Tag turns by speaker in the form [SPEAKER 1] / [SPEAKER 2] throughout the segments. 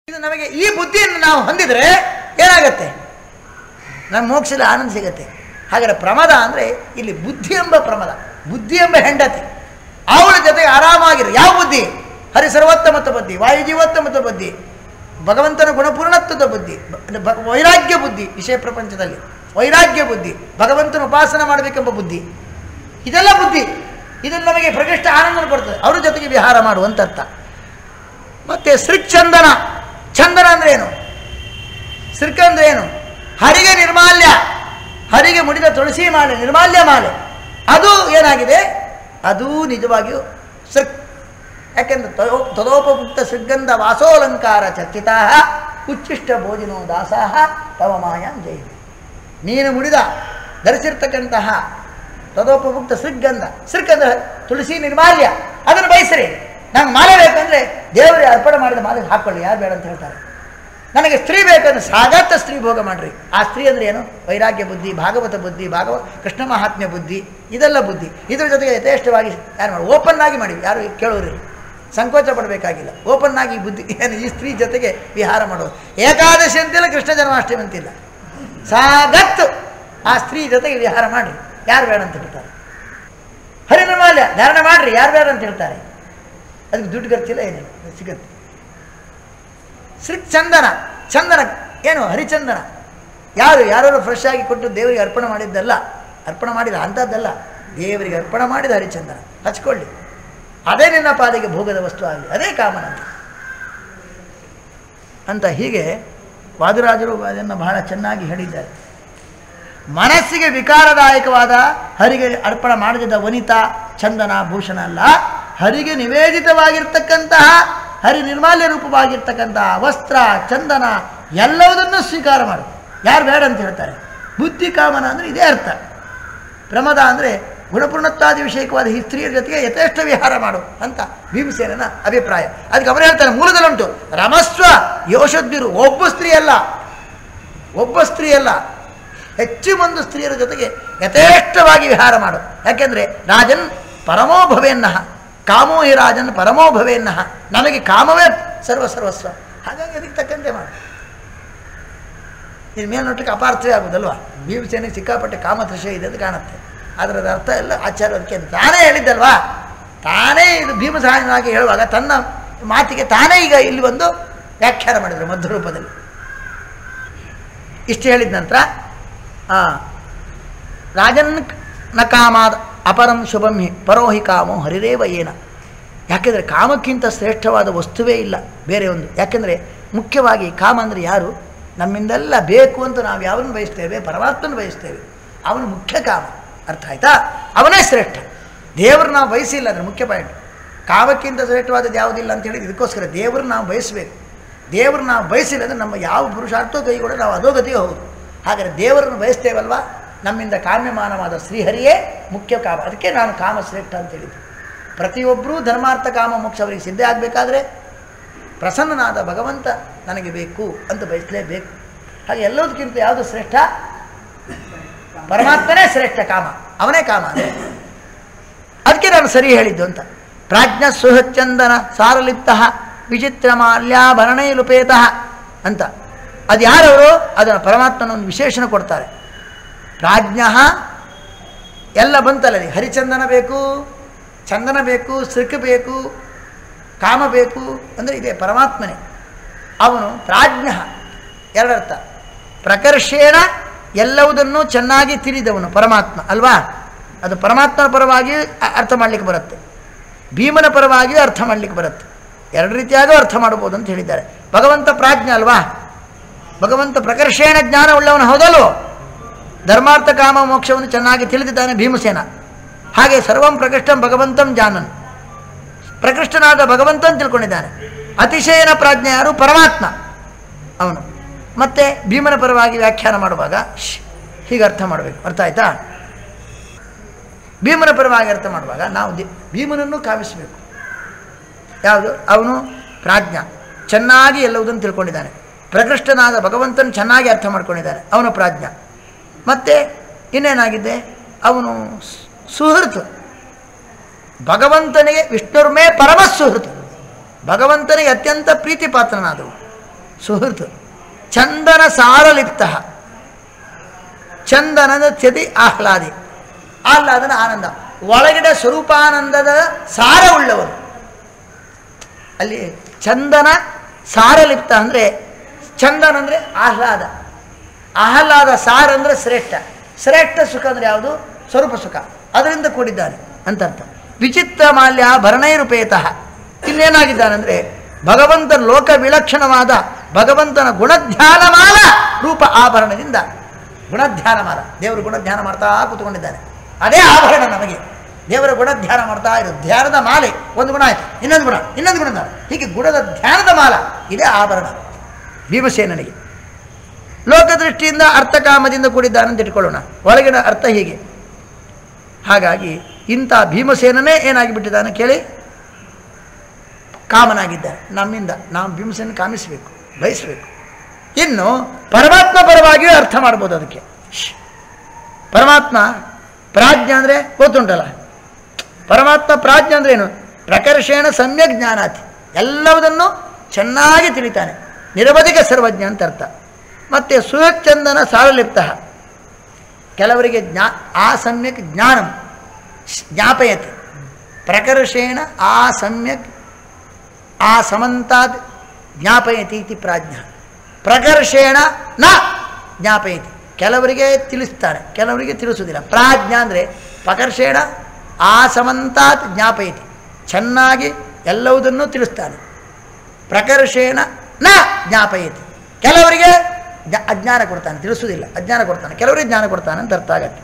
[SPEAKER 1] ಇದು ನಮಗೆ ಈ ಬುದ್ಧಿಯನ್ನು ನಾವು ಹೊಂದಿದರೆ ಏನಾಗತ್ತೆ ನಮ್ಮ ಮೋಕ್ಷದ ಆನಂದ ಸಿಗತ್ತೆ ಹಾಗಾದ್ರೆ ಪ್ರಮದ ಅಂದರೆ ಇಲ್ಲಿ ಬುದ್ಧಿ ಎಂಬ ಪ್ರಮದ ಬುದ್ಧಿ ಎಂಬ ಹೆಂಡತಿ ಅವಳ ಜೊತೆಗೆ ಆರಾಮಾಗಿರು ಯಾವ ಬುದ್ಧಿ ಹರಿ ಸರ್ವೋತ್ತಮತ್ವ ಬುದ್ಧಿ ವಾಯುಜೀವೋತ್ತಮತ್ವ ಬುದ್ಧಿ ಭಗವಂತನ ಗುಣಪೂರ್ಣತ್ವದ ಬುದ್ಧಿ ಬ- ಬ- ವೈರಾಗ್ಯ ಬುದ್ಧಿ ವಿಷಯ ಪ್ರಪಂಚದಲ್ಲಿ ವೈರಾಗ್ಯ ಬುದ್ಧಿ ಭಗವಂತನ ಉಪಾಸನ ಮಾಡಬೇಕೆಂಬ ಬುದ್ಧಿ ಇದೆಲ್ಲ ಬುದ್ಧಿ ಇದನ್ನು ನಮಗೆ ಪ್ರಕೃಷ್ಟ ಆನಂದ ಕೊಡ್ತದೆ ಅವರ ಜೊತೆಗೆ ವಿಹಾರ ಮಾಡುವಂತ ಅರ್ಥ ಮತ್ತೆ ಸೃಕ್ಚಂದನ ಚಂದನ ಅಂದ್ರೆ ಏನು ಸೃಕ್ ಅಂದ್ರೆ ಏನು ಹರಿಗೆ ನಿರ್ಮಾಲ್ಯ ಹರಿಗೆ ಮುಡಿದ ತುಳಸಿ ಮಾಲೆ ನಿರ್ಮಾಲ್ಯ ಮಾಲೆ ಅದು ಏನಾಗಿದೆ ಅದು ನಿಜವಾಗಿಯೂ ಸೃಕ್ ಯಾಕೆಂದ್ರೆ ತದೋ ತದೋಪಭುಕ್ತ ಸೃಗ್ಗಂಧ ವಾಸೋಲಂಕಾರ ಚರ್ಚಿತಾ ಉಚ್ಚಿಷ್ಟ ಭೋಜನೋ ದಾಸಾಹ ತವ ಮಾಯಾಂ ಜಯ ನೀನು ಮುಡಿದ ಧರಿಸಿರ್ತಕ್ಕಂತಹ ತದೋಪಭುಕ್ತ ಸೃಗ್ಗಂಧ ಸೃಕ್ ಅಂದ್ರೆ ತುಳಸಿ ನಿರ್ಮಾಲ್ಯ ಅದನ್ನು ಬಯಸ್ರಿ ನಂಗೆ ಮಾಲೆ ಬೇಕಂದ್ರೆ ದೇವರಿಗೆ ಅರ್ಪಣೆ ಮಾಡಿದ ಮಾಲೆ ಹಾಕೊಳ್ಳಿ ಯಾರು ಬೇಡ ಅಂತ ಹೇಳ್ತಾರೆ ನನಗೆ ಸ್ತ್ರೀ ಬೇಕಂದ್ರೆ ಸಾಗತ್ತ ಸ್ತ್ರೀ ಭೋಗ ಮಾಡ್ರಿ ಆ ಸ್ತ್ರೀ ಅಂದ್ರೆ ಏನು ವೈರಾಗ್ಯ ಬುದ್ಧಿ ಭಾಗವತ ಬುದ್ಧಿ ಭಾಗವ ಕೃಷ್ಣ ಮಹಾತ್ಮ್ಯ ಬುದ್ಧಿ ಇದೆಲ್ಲ ಬುದ್ಧಿ ಇದ್ರ ಜೊತೆಗೆ ಯಥೇಷ್ಟವಾಗಿ ಯಾರು ಮಾಡಿ ಓಪನ್ ಆಗಿ ಮಾಡಿ ಯಾರು ಕೇಳೋರಿ ಸಂಕೋಚ ಪಡಬೇಕಾಗಿಲ್ಲ ಓಪನ್ ಆಗಿ ಈ ಬುದ್ಧಿ ಏನು ಈ ಸ್ತ್ರೀ ಜೊತೆಗೆ ವಿಹಾರ ಮಾಡೋದು ಏಕಾದಶಿ ಅಂತಿಲ್ಲ ಕೃಷ್ಣ ಜನ್ಮಾಷ್ಟಮಿ ಅಂತಿಲ್ಲ ಸಾಗತ್ತು ಆ ಸ್ತ್ರೀ ಜೊತೆಗೆ ವಿಹಾರ ಮಾಡಿ ಯಾರು ಬೇಡ ಅಂತ ಹೇಳ್ತಾರೆ ಹರಿನಿರ್ಮಾಲ್ಯ ಧಾರಣ ಮಾಡ್ರಿ ಯಾರು ಬೇಡ ಅಂತ ಹೇಳ್ತಾರೆ ಅದಕ್ಕೆ ದುಡ್ಡು ಖರ್ಚಿಲ್ಲ ಏನಿಲ್ಲ ಅದು ಸಿಗತ್ತೆ ಸೃಕ್ ಚಂದನ ಚಂದನ ಏನು ಹರಿಚಂದನ ಯಾರು ಯಾರು ಫ್ರೆಶ್ ಆಗಿ ಕೊಟ್ಟು ದೇವರಿಗೆ ಅರ್ಪಣೆ ಮಾಡಿದ್ದಲ್ಲ ಅರ್ಪಣೆ ಮಾಡಿದ ಅಂಥದ್ದಲ್ಲ ದೇವರಿಗೆ ಅರ್ಪಣೆ ಮಾಡಿದ ಹರಿಚಂದನ ಹಚ್ಕೊಳ್ಳಿ ಅದೇ ನಿನ್ನ ಪಾಲಿಗೆ ಭೋಗದ ವಸ್ತು ಆಗಲಿ ಅದೇ ಕಾಮನ ಅಂತ. ಅಂತ ಹೀಗೆ ವಾದಿರಾಜರು ಅದನ್ನು ಬಹಳ ಚೆನ್ನಾಗಿ ಹೇಳಿದ್ದಾರೆ ಮನಸ್ಸಿಗೆ ವಿಕಾರದಾಯಕವಾದ ಹರಿಗೆ ಅರ್ಪಣೆ ಮಾಡದಿದ್ದ ವನಿತಾ ಚಂದನ ಭೂಷಣ ಅಲ್ಲ ಹರಿಗೆ ನಿವೇದಿತವಾಗಿರ್ತಕ್ಕಂತಹ ಹರಿ ನಿರ್ಮಾಲ್ಯ ರೂಪವಾಗಿರ್ತಕ್ಕಂತಹ ವಸ್ತ್ರ ಚಂದನ ಎಲ್ಲವುದನ್ನು ಸ್ವೀಕಾರ ಮಾಡು ಯಾರು ಬೇಡ ಅಂತ ಹೇಳ್ತಾರೆ ಬುದ್ಧಿ ಕಾಮನ ಅಂದರೆ ಇದೇ ಅರ್ಥ ಪ್ರಮದ ಅಂದರೆ ಗುಣಪೂರ್ಣತ್ವಾದಿ ವಿಷಯಕವಾದ ಈ ಸ್ತ್ರೀಯರ ಜೊತೆಗೆ ಯಥೇಷ್ಟ ವಿಹಾರ ಮಾಡು ಅಂತ ಭೀಮಸೇನನ ಅಭಿಪ್ರಾಯ ಅದಕ್ಕೆ ಅವರು ಹೇಳ್ತಾರೆ ಮೂಲದಲ್ಲುಂಟು ರಮಸ್ವ ಯೋಷದ್ವಿರು ಒಬ್ಬ ಸ್ತ್ರೀ ಅಲ್ಲ ಒಬ್ಬ ಸ್ತ್ರೀ ಅಲ್ಲ ಹೆಚ್ಚು ಮಂದು ಸ್ತ್ರೀಯರ ಜೊತೆಗೆ ಯಥೇಷ್ಟವಾಗಿ ವಿಹಾರ ಮಾಡು ಯಾಕೆಂದರೆ ರಾಜನ್ ಪರಮೋ ಭವೇನ್ನಹ ಕಾಮೋ ಹಿ ರಾಜನ್ ಪರಮೋ ಭವೇನ್ನಹ ನಮಗೆ ಕಾಮವೇ ಸರ್ವ ಸರ್ವಸ್ವ ಹಾಗಾಗಿ ಅದಕ್ಕೆ ತಕ್ಕಂತೆ ಮಾಡು ಇದು ಮೇಲ್ನೋಟಕ್ಕೆ ಅಪಾರ್ಥವೇ ಆಗುವುದಲ್ವಾ ಭೀಮಸೇನೆಗೆ ಸಿಕ್ಕಾಪಟ್ಟೆ ಕಾಮತೃಷ ಇದೆ ಅಂತ ಕಾಣುತ್ತೆ ಆದರೆ ಅದರ ಅರ್ಥ ಎಲ್ಲ ಆಚಾರ್ಯ ಅದಕ್ಕೆ ತಾನೇ ಹೇಳಿದ್ದಲ್ವಾ ತಾನೇ ಇದು ಭೀಮಸಹಾಯನಾಗಿ ಹೇಳುವಾಗ ತನ್ನ ಮಾತಿಗೆ ತಾನೇ ಈಗ ಇಲ್ಲಿ ಬಂದು ವ್ಯಾಖ್ಯಾನ ಮಾಡಿದರು ಮಧ್ಯರೂಪದಲ್ಲಿ ಇಷ್ಟು ಹೇಳಿದ ನಂತರ ಆ, ರಾಜನ್ ನ ಕಾಮಾದ ಅಪರಂ ಶುಭಂ ಹಿ ಪರೋಹಿ ಕಾಮೋ ಹರಿರೇವ ಏನ ಯಾಕೆಂದರೆ ಕಾಮಕ್ಕಿಂತ ಶ್ರೇಷ್ಠವಾದ ವಸ್ತುವೇ ಇಲ್ಲ ಬೇರೆ ಒಂದು ಯಾಕೆಂದರೆ ಮುಖ್ಯವಾಗಿ ಕಾಮ ಅಂದರೆ ಯಾರು ನಮ್ಮಿಂದೆಲ್ಲ ಬೇಕು ಅಂತ ನಾವು ಯಾವನ್ನು ಬಯಸ್ತೇವೆ ಪರಮಾತ್ಮನ ಬಯಸ್ತೇವೆ ಅವನು ಮುಖ್ಯ ಕಾಮ ಅರ್ಥ ಆಯ್ತಾ ಅವನೇ ಶ್ರೇಷ್ಠ ದೇವರು ನಾವು ಬಯಸಿಲ್ಲ ಅಂದರೆ ಮುಖ್ಯ ಪಾಯಿಂಟ್ ಕಾಮಕ್ಕಿಂತ ಶ್ರೇಷ್ಠವಾದದ್ದು ಯಾವುದಿಲ್ಲ ಅಂತ ಹೇಳಿ ಇದಕ್ಕೋಸ್ಕರ ದೇವರು ನಾವು ಬಯಸಬೇಕು ದೇವರು ನಾವು ಬಯಸಿಲ್ಲ ಅಂದರೆ ನಮ್ಮ ಯಾವ ಪುರುಷಾರ್ಥೋ ಕೈ ಕೂಡ ನಾವು ಅಧೋಗತಿಗೆ ಹೋಗುದು ಹಾಗಾದರೆ ದೇವರನ್ನು ಬಯಸ್ತೇವಲ್ವಾ ನಮ್ಮಿಂದ ಕಾಮ್ಯಮಾನವಾದ ಶ್ರೀಹರಿಯೇ ಮುಖ್ಯ ಕಾಮ ಅದಕ್ಕೆ ನಾನು ಕಾಮ ಶ್ರೇಷ್ಠ ಅಂತ ಹೇಳಿದ್ದು ಪ್ರತಿಯೊಬ್ಬರೂ ಧರ್ಮಾರ್ಥ ಕಾಮ ಮೋಕ್ಷ ಅವರಿಗೆ ಸಿದ್ಧ ಆಗಬೇಕಾದ್ರೆ ಪ್ರಸನ್ನನಾದ ಭಗವಂತ ನನಗೆ ಬೇಕು ಅಂತ ಬಯಸಲೇಬೇಕು ಹಾಗೆ ಎಲ್ಲದಕ್ಕಿಂತ ಯಾವುದು ಶ್ರೇಷ್ಠ ಪರಮಾತ್ಮನೇ ಶ್ರೇಷ್ಠ ಕಾಮ ಅವನೇ ಕಾಮ ಅಂದರೆ ಅದಕ್ಕೆ ನಾನು ಸರಿ ಹೇಳಿದ್ದು ಅಂತ ಪ್ರಾಜ್ಞ ಸುಹಚಂದನ ಸಾರಲಿಪ್ತ ವಿಚಿತ್ರ ಮಾಲ್ಯಾಭರಣೈ ಲುಪೇತ ಅಂತ ಅದು ಯಾರವರು ಅದನ್ನು ಪರಮಾತ್ಮನ ಒಂದು ವಿಶೇಷಣ ಕೊಡ್ತಾರೆ ಪ್ರಾಜ್ಞ ಎಲ್ಲ ಬಂತಲ್ಲ ಅಲ್ಲಿ. ಹರಿಚಂದನ ಬೇಕು ಚಂದನ ಬೇಕು ಸೃಕ್ ಬೇಕು ಕಾಮ ಬೇಕು ಅಂದರೆ ಇದೆ ಪರಮಾತ್ಮನೇ ಅವನು ಪ್ರಾಜ್ಞ ಎರಡರ್ಥ ಪ್ರಕರ್ಷೇಣ ಎಲ್ಲವುದನ್ನು ಚೆನ್ನಾಗಿ ತಿಳಿದವನು ಪರಮಾತ್ಮ ಅಲ್ವಾ ಅದು ಪರಮಾತ್ಮನ ಪರವಾಗಿ ಅ- ಅರ್ಥ ಮಾಡಲಿಕ್ಕೆ ಬರುತ್ತೆ ಭೀಮನ ಪರವಾಗಿಯೂ ಅರ್ಥ ಮಾಡಲಿಕ್ಕೆ ಬರುತ್ತೆ ಎರಡು ರೀತಿಯಾಗೂ ಅರ್ಥ ಮಾಡ್ಬೋದು ಅಂತ ಹೇಳಿದ್ದಾರೆ ಭಗವಂತ ಪ್ರಾಜ್ಞ ಅಲ್ವಾ ಭಗವಂತ ಪ್ರಕರ್ಷೇಣ ಜ್ಞಾನ ಉಳ್ಳವನು ಹೌದಲ್ವೋ ಧರ್ಮಾರ್ಥ ಕಾಮ ಮೋಕ್ಷವನ್ನು ಚೆನ್ನಾಗಿ ತಿಳಿದಿದ್ದಾನೆ ಭೀಮಸೇನ ಹಾಗೆ ಸರ್ವಂ ಪ್ರಕೃಷ್ಟಂ ಭಗವಂತಂ ಜಾನನ್ ಪ್ರಕೃಷ್ಟನಾದ ಭಗವಂತನ್ ತಿಳ್ಕೊಂಡಿದ್ದಾನೆ ಅತಿಶಯನ ಪ್ರಾಜ್ಞೆ ಯಾರು ಪರಮಾತ್ಮ ಅವನು ಮತ್ತೆ ಭೀಮನ ಪರವಾಗಿ ವ್ಯಾಖ್ಯಾನ ಮಾಡುವಾಗ ಶ್, ಹೀಗೆ ಅರ್ಥ ಮಾಡಬೇಕು ಅರ್ಥ ಆಯ್ತಾ ಭೀಮನ ಪರವಾಗಿ ಅರ್ಥ ಮಾಡುವಾಗ ನಾವು ದಿ- ಭೀಮನನ್ನು ಕಾವಿಸಬೇಕು ಯಾವುದು ಅವನು ಪ್ರಾಜ್ಞ ಚೆನ್ನಾಗಿ ಎಲ್ಲವುದನ್ನು ತಿಳ್ಕೊಂಡಿದ್ದಾನೆ ಪ್ರಕೃಷ್ಟನಾದ ಭಗವಂತನ ಚೆನ್ನಾಗಿ ಅರ್ಥ ಮಾಡ್ಕೊಂಡಿದ್ದಾನೆ ಅವನು ಪ್ರಾಜ್ಞ ಮತ್ತು ಇನ್ನೇನಾಗಿದೆ ಅವನು ಸು- ಸುಹೃತ್ ಭಗವಂತನಿಗೆ ವಿಷ್ಣುರ್ಮೇ ಪರಮ ಸುಹೃತ್ ಭಗವಂತನಿಗೆ ಅತ್ಯಂತ ಪ್ರೀತಿ ಪಾತ್ರನಾದವು ಸುಹೃತ್ ಚಂದನ ಸಾರಲಿಪ್ತ ಚಂದನದ ಚದಿ ಆಹ್ಲಾದಿ ಆಹ್ಲಾದನ ಆನಂದ ಒಳಗಡೆ ಸ್ವರೂಪಾನಂದದ ಸಾರ ಉಳ್ಳವರು ಅಲ್ಲಿ ಚಂದನ ಸಾರಲಿಪ್ತ ಅಂದರೆ ಚಂದನ ಅಂದರೆ ಆಹ್ಲಾದ ಆಹ್ಲಾದ ಸಾರ ಅಂದರೆ ಶ್ರೇಷ್ಠ ಶ್ರೇಷ್ಠ ಸುಖ ಅಂದರೆ ಯಾವುದು ಸ್ವರೂಪ ಸುಖ ಅದರಿಂದ ಕೂಡಿದ್ದಾನೆ ಅಂತ ಅರ್ಥ ವಿಚಿತ್ರ ಮಾಲ್ಯ ಭರಣೈರುಪೇತಃ ಇಲ್ಲೇನಾಗಿದ್ದಾನೆಂದರೆ ಭಗವಂತನ ಲೋಕ ವಿಲಕ್ಷಣವಾದ ಭಗವಂತನ ಗುಣಧ್ಯಾನಮಾಲ ರೂಪ ಆಭರಣದಿಂದ ಗುಣಧ್ಯಾನಮಾಲ ದೇವರು ಗುಣಧ್ಯಾನ ಮಾಡ್ತಾ ಕೂತ್ಕೊಂಡಿದ್ದಾನೆ ಅದೇ ಆಭರಣ ನಮಗೆ ದೇವರ ಗುಣ ಧ್ಯಾನ ಮಾಡ್ತಾ ಇರು ಧ್ಯಾನದ ಮಾಲೆ ಒಂದು ಗುಣ ಆಯ್ತು ಇನ್ನೊಂದು ಗುಣ ಇನ್ನೊಂದು ಗುಣ ಹೀಗೆ ಗುಣದ ಧ್ಯಾನದ ಮಾಲ ಇದೇ ಆಭರಣ ಭೀಮಸೇನನಿಗೆ ಲೋಕದೃಷ್ಟಿಯಿಂದ ಅರ್ಥಕಾಮದಿಂದ ಕೂಡಿದ್ದಾನೆ ಅಂತ ಇಟ್ಕೊಳ್ಳೋಣ ಒಳಗಿನ ಅರ್ಥ ಹೀಗೆ ಹಾಗಾಗಿ ಇಂಥ ಭೀಮಸೇನನೇ ಏನಾಗಿಬಿಟ್ಟಿದ್ದಾನೆ ಕೇಳಿ ಕಾಮನಾಗಿದ್ದಾನೆ ನಮ್ಮಿಂದ ನಾವು ಭೀಮಸೇನ ಕಾಮಿಸಬೇಕು ಬಯಸಬೇಕು ಇನ್ನು ಪರಮಾತ್ಮ ಪರವಾಗಿಯೂ ಅರ್ಥ ಮಾಡ್ಬೋದು ಅದಕ್ಕೆ ಶ್ಶ್. ಪರಮಾತ್ಮ ಪ್ರಾಜ್ಞ ಅಂದರೆ ಗೊತ್ತುಂಟಲ್ಲ ಪರಮಾತ್ಮ ಪ್ರಾಜ್ಞ ಅಂದ್ರೆ ಏನು ಪ್ರಕರ್ಷೇಣ ಸಮ್ಯಕ್ ಜ್ಞಾನಾತಿ ಎಲ್ಲವುದನ್ನು ಚೆನ್ನಾಗಿ ತಿಳಿತಾನೆ ನಿರವಧಿಕ ಸರ್ವಜ್ಞ ಅಂತ ಅರ್ಥ ಮತ್ತು ಸುಯಚಂದನ ಸಾರಲಿಪ್ತ ಕೆಲವರಿಗೆ ಜ್ಞಾ ಆ ಸಮ್ಯಕ್ ಜ್ಞಾನಂ ಜ್ಞಾಪಯತೆ ಪ್ರಕರ್ಷೇಣ ಆ ಸಮ್ಯಕ್ ಆ ಸಮಂತಾತ್ ಜ್ಞಾಪಯತಿ ಇತಿ ಪ್ರಾಜ್ಞ ಪ್ರಕರ್ಷೇಣ ನ ಜ್ಞಾಪಯತಿ ಕೆಲವರಿಗೆ ತಿಳಿಸ್ತಾರೆ ಕೆಲವರಿಗೆ ತಿಳಿಸುವುದಿಲ್ಲ ಪ್ರಾಜ್ಞ ಅಂದರೆ ಪ್ರಕರ್ಷೇಣ ಆ ಸಮಂತಾತ್ ಜ್ಞಾಪಯತಿ ಚೆನ್ನಾಗಿ ಎಲ್ಲವುದನ್ನು ತಿಳಿಸ್ತಾನೆ ಪ್ರಕರ್ಷೇಣ ನ ಜ್ಞಾಪಯತಿ ಕೆಲವರಿಗೆ ಜ್ಞಾ- ಅಜ್ಞಾನ ಕೊಡ್ತಾನೆ ತಿಳಿಸುವುದಿಲ್ಲ ಅಜ್ಞಾನ ಕೊಡ್ತಾನೆ ಕೆಲವರಿಗೆ ಜ್ಞಾನ ಕೊಡ್ತಾನೆ ಅಂತ ಅರ್ಥ ಆಗತ್ತೆ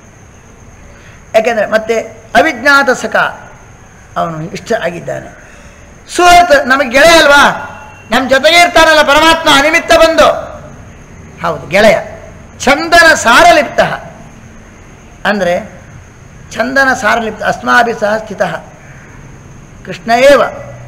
[SPEAKER 1] ಯಾಕೆಂದರೆ ಮತ್ತೆ ಅವಿಜ್ಞಾತ ಸಖ ಅವನು ಇಷ್ಟ ಆಗಿದ್ದಾನೆ ಸುಹೃತ್ ನಮಗೆ ಗೆಳೆಯ ಅಲ್ವಾ ನಮ್ಮ ಜೊತೆಗೆ ಇರ್ತಾನಲ್ಲ ಪರಮಾತ್ಮ ಅನಿಮಿತ್ತ ಬಂದು ಹೌದು ಗೆಳೆಯ ಚಂದನ ಸಾರಲಿಪ್ತ ಅಂದರೆ ಚಂದನ ಸಾರಲಿಪ್ತ ಅಸ್ಮಾಭಿ ಸಹ ಸ್ಥಿತ ಕೃಷ್ಣ ಏವ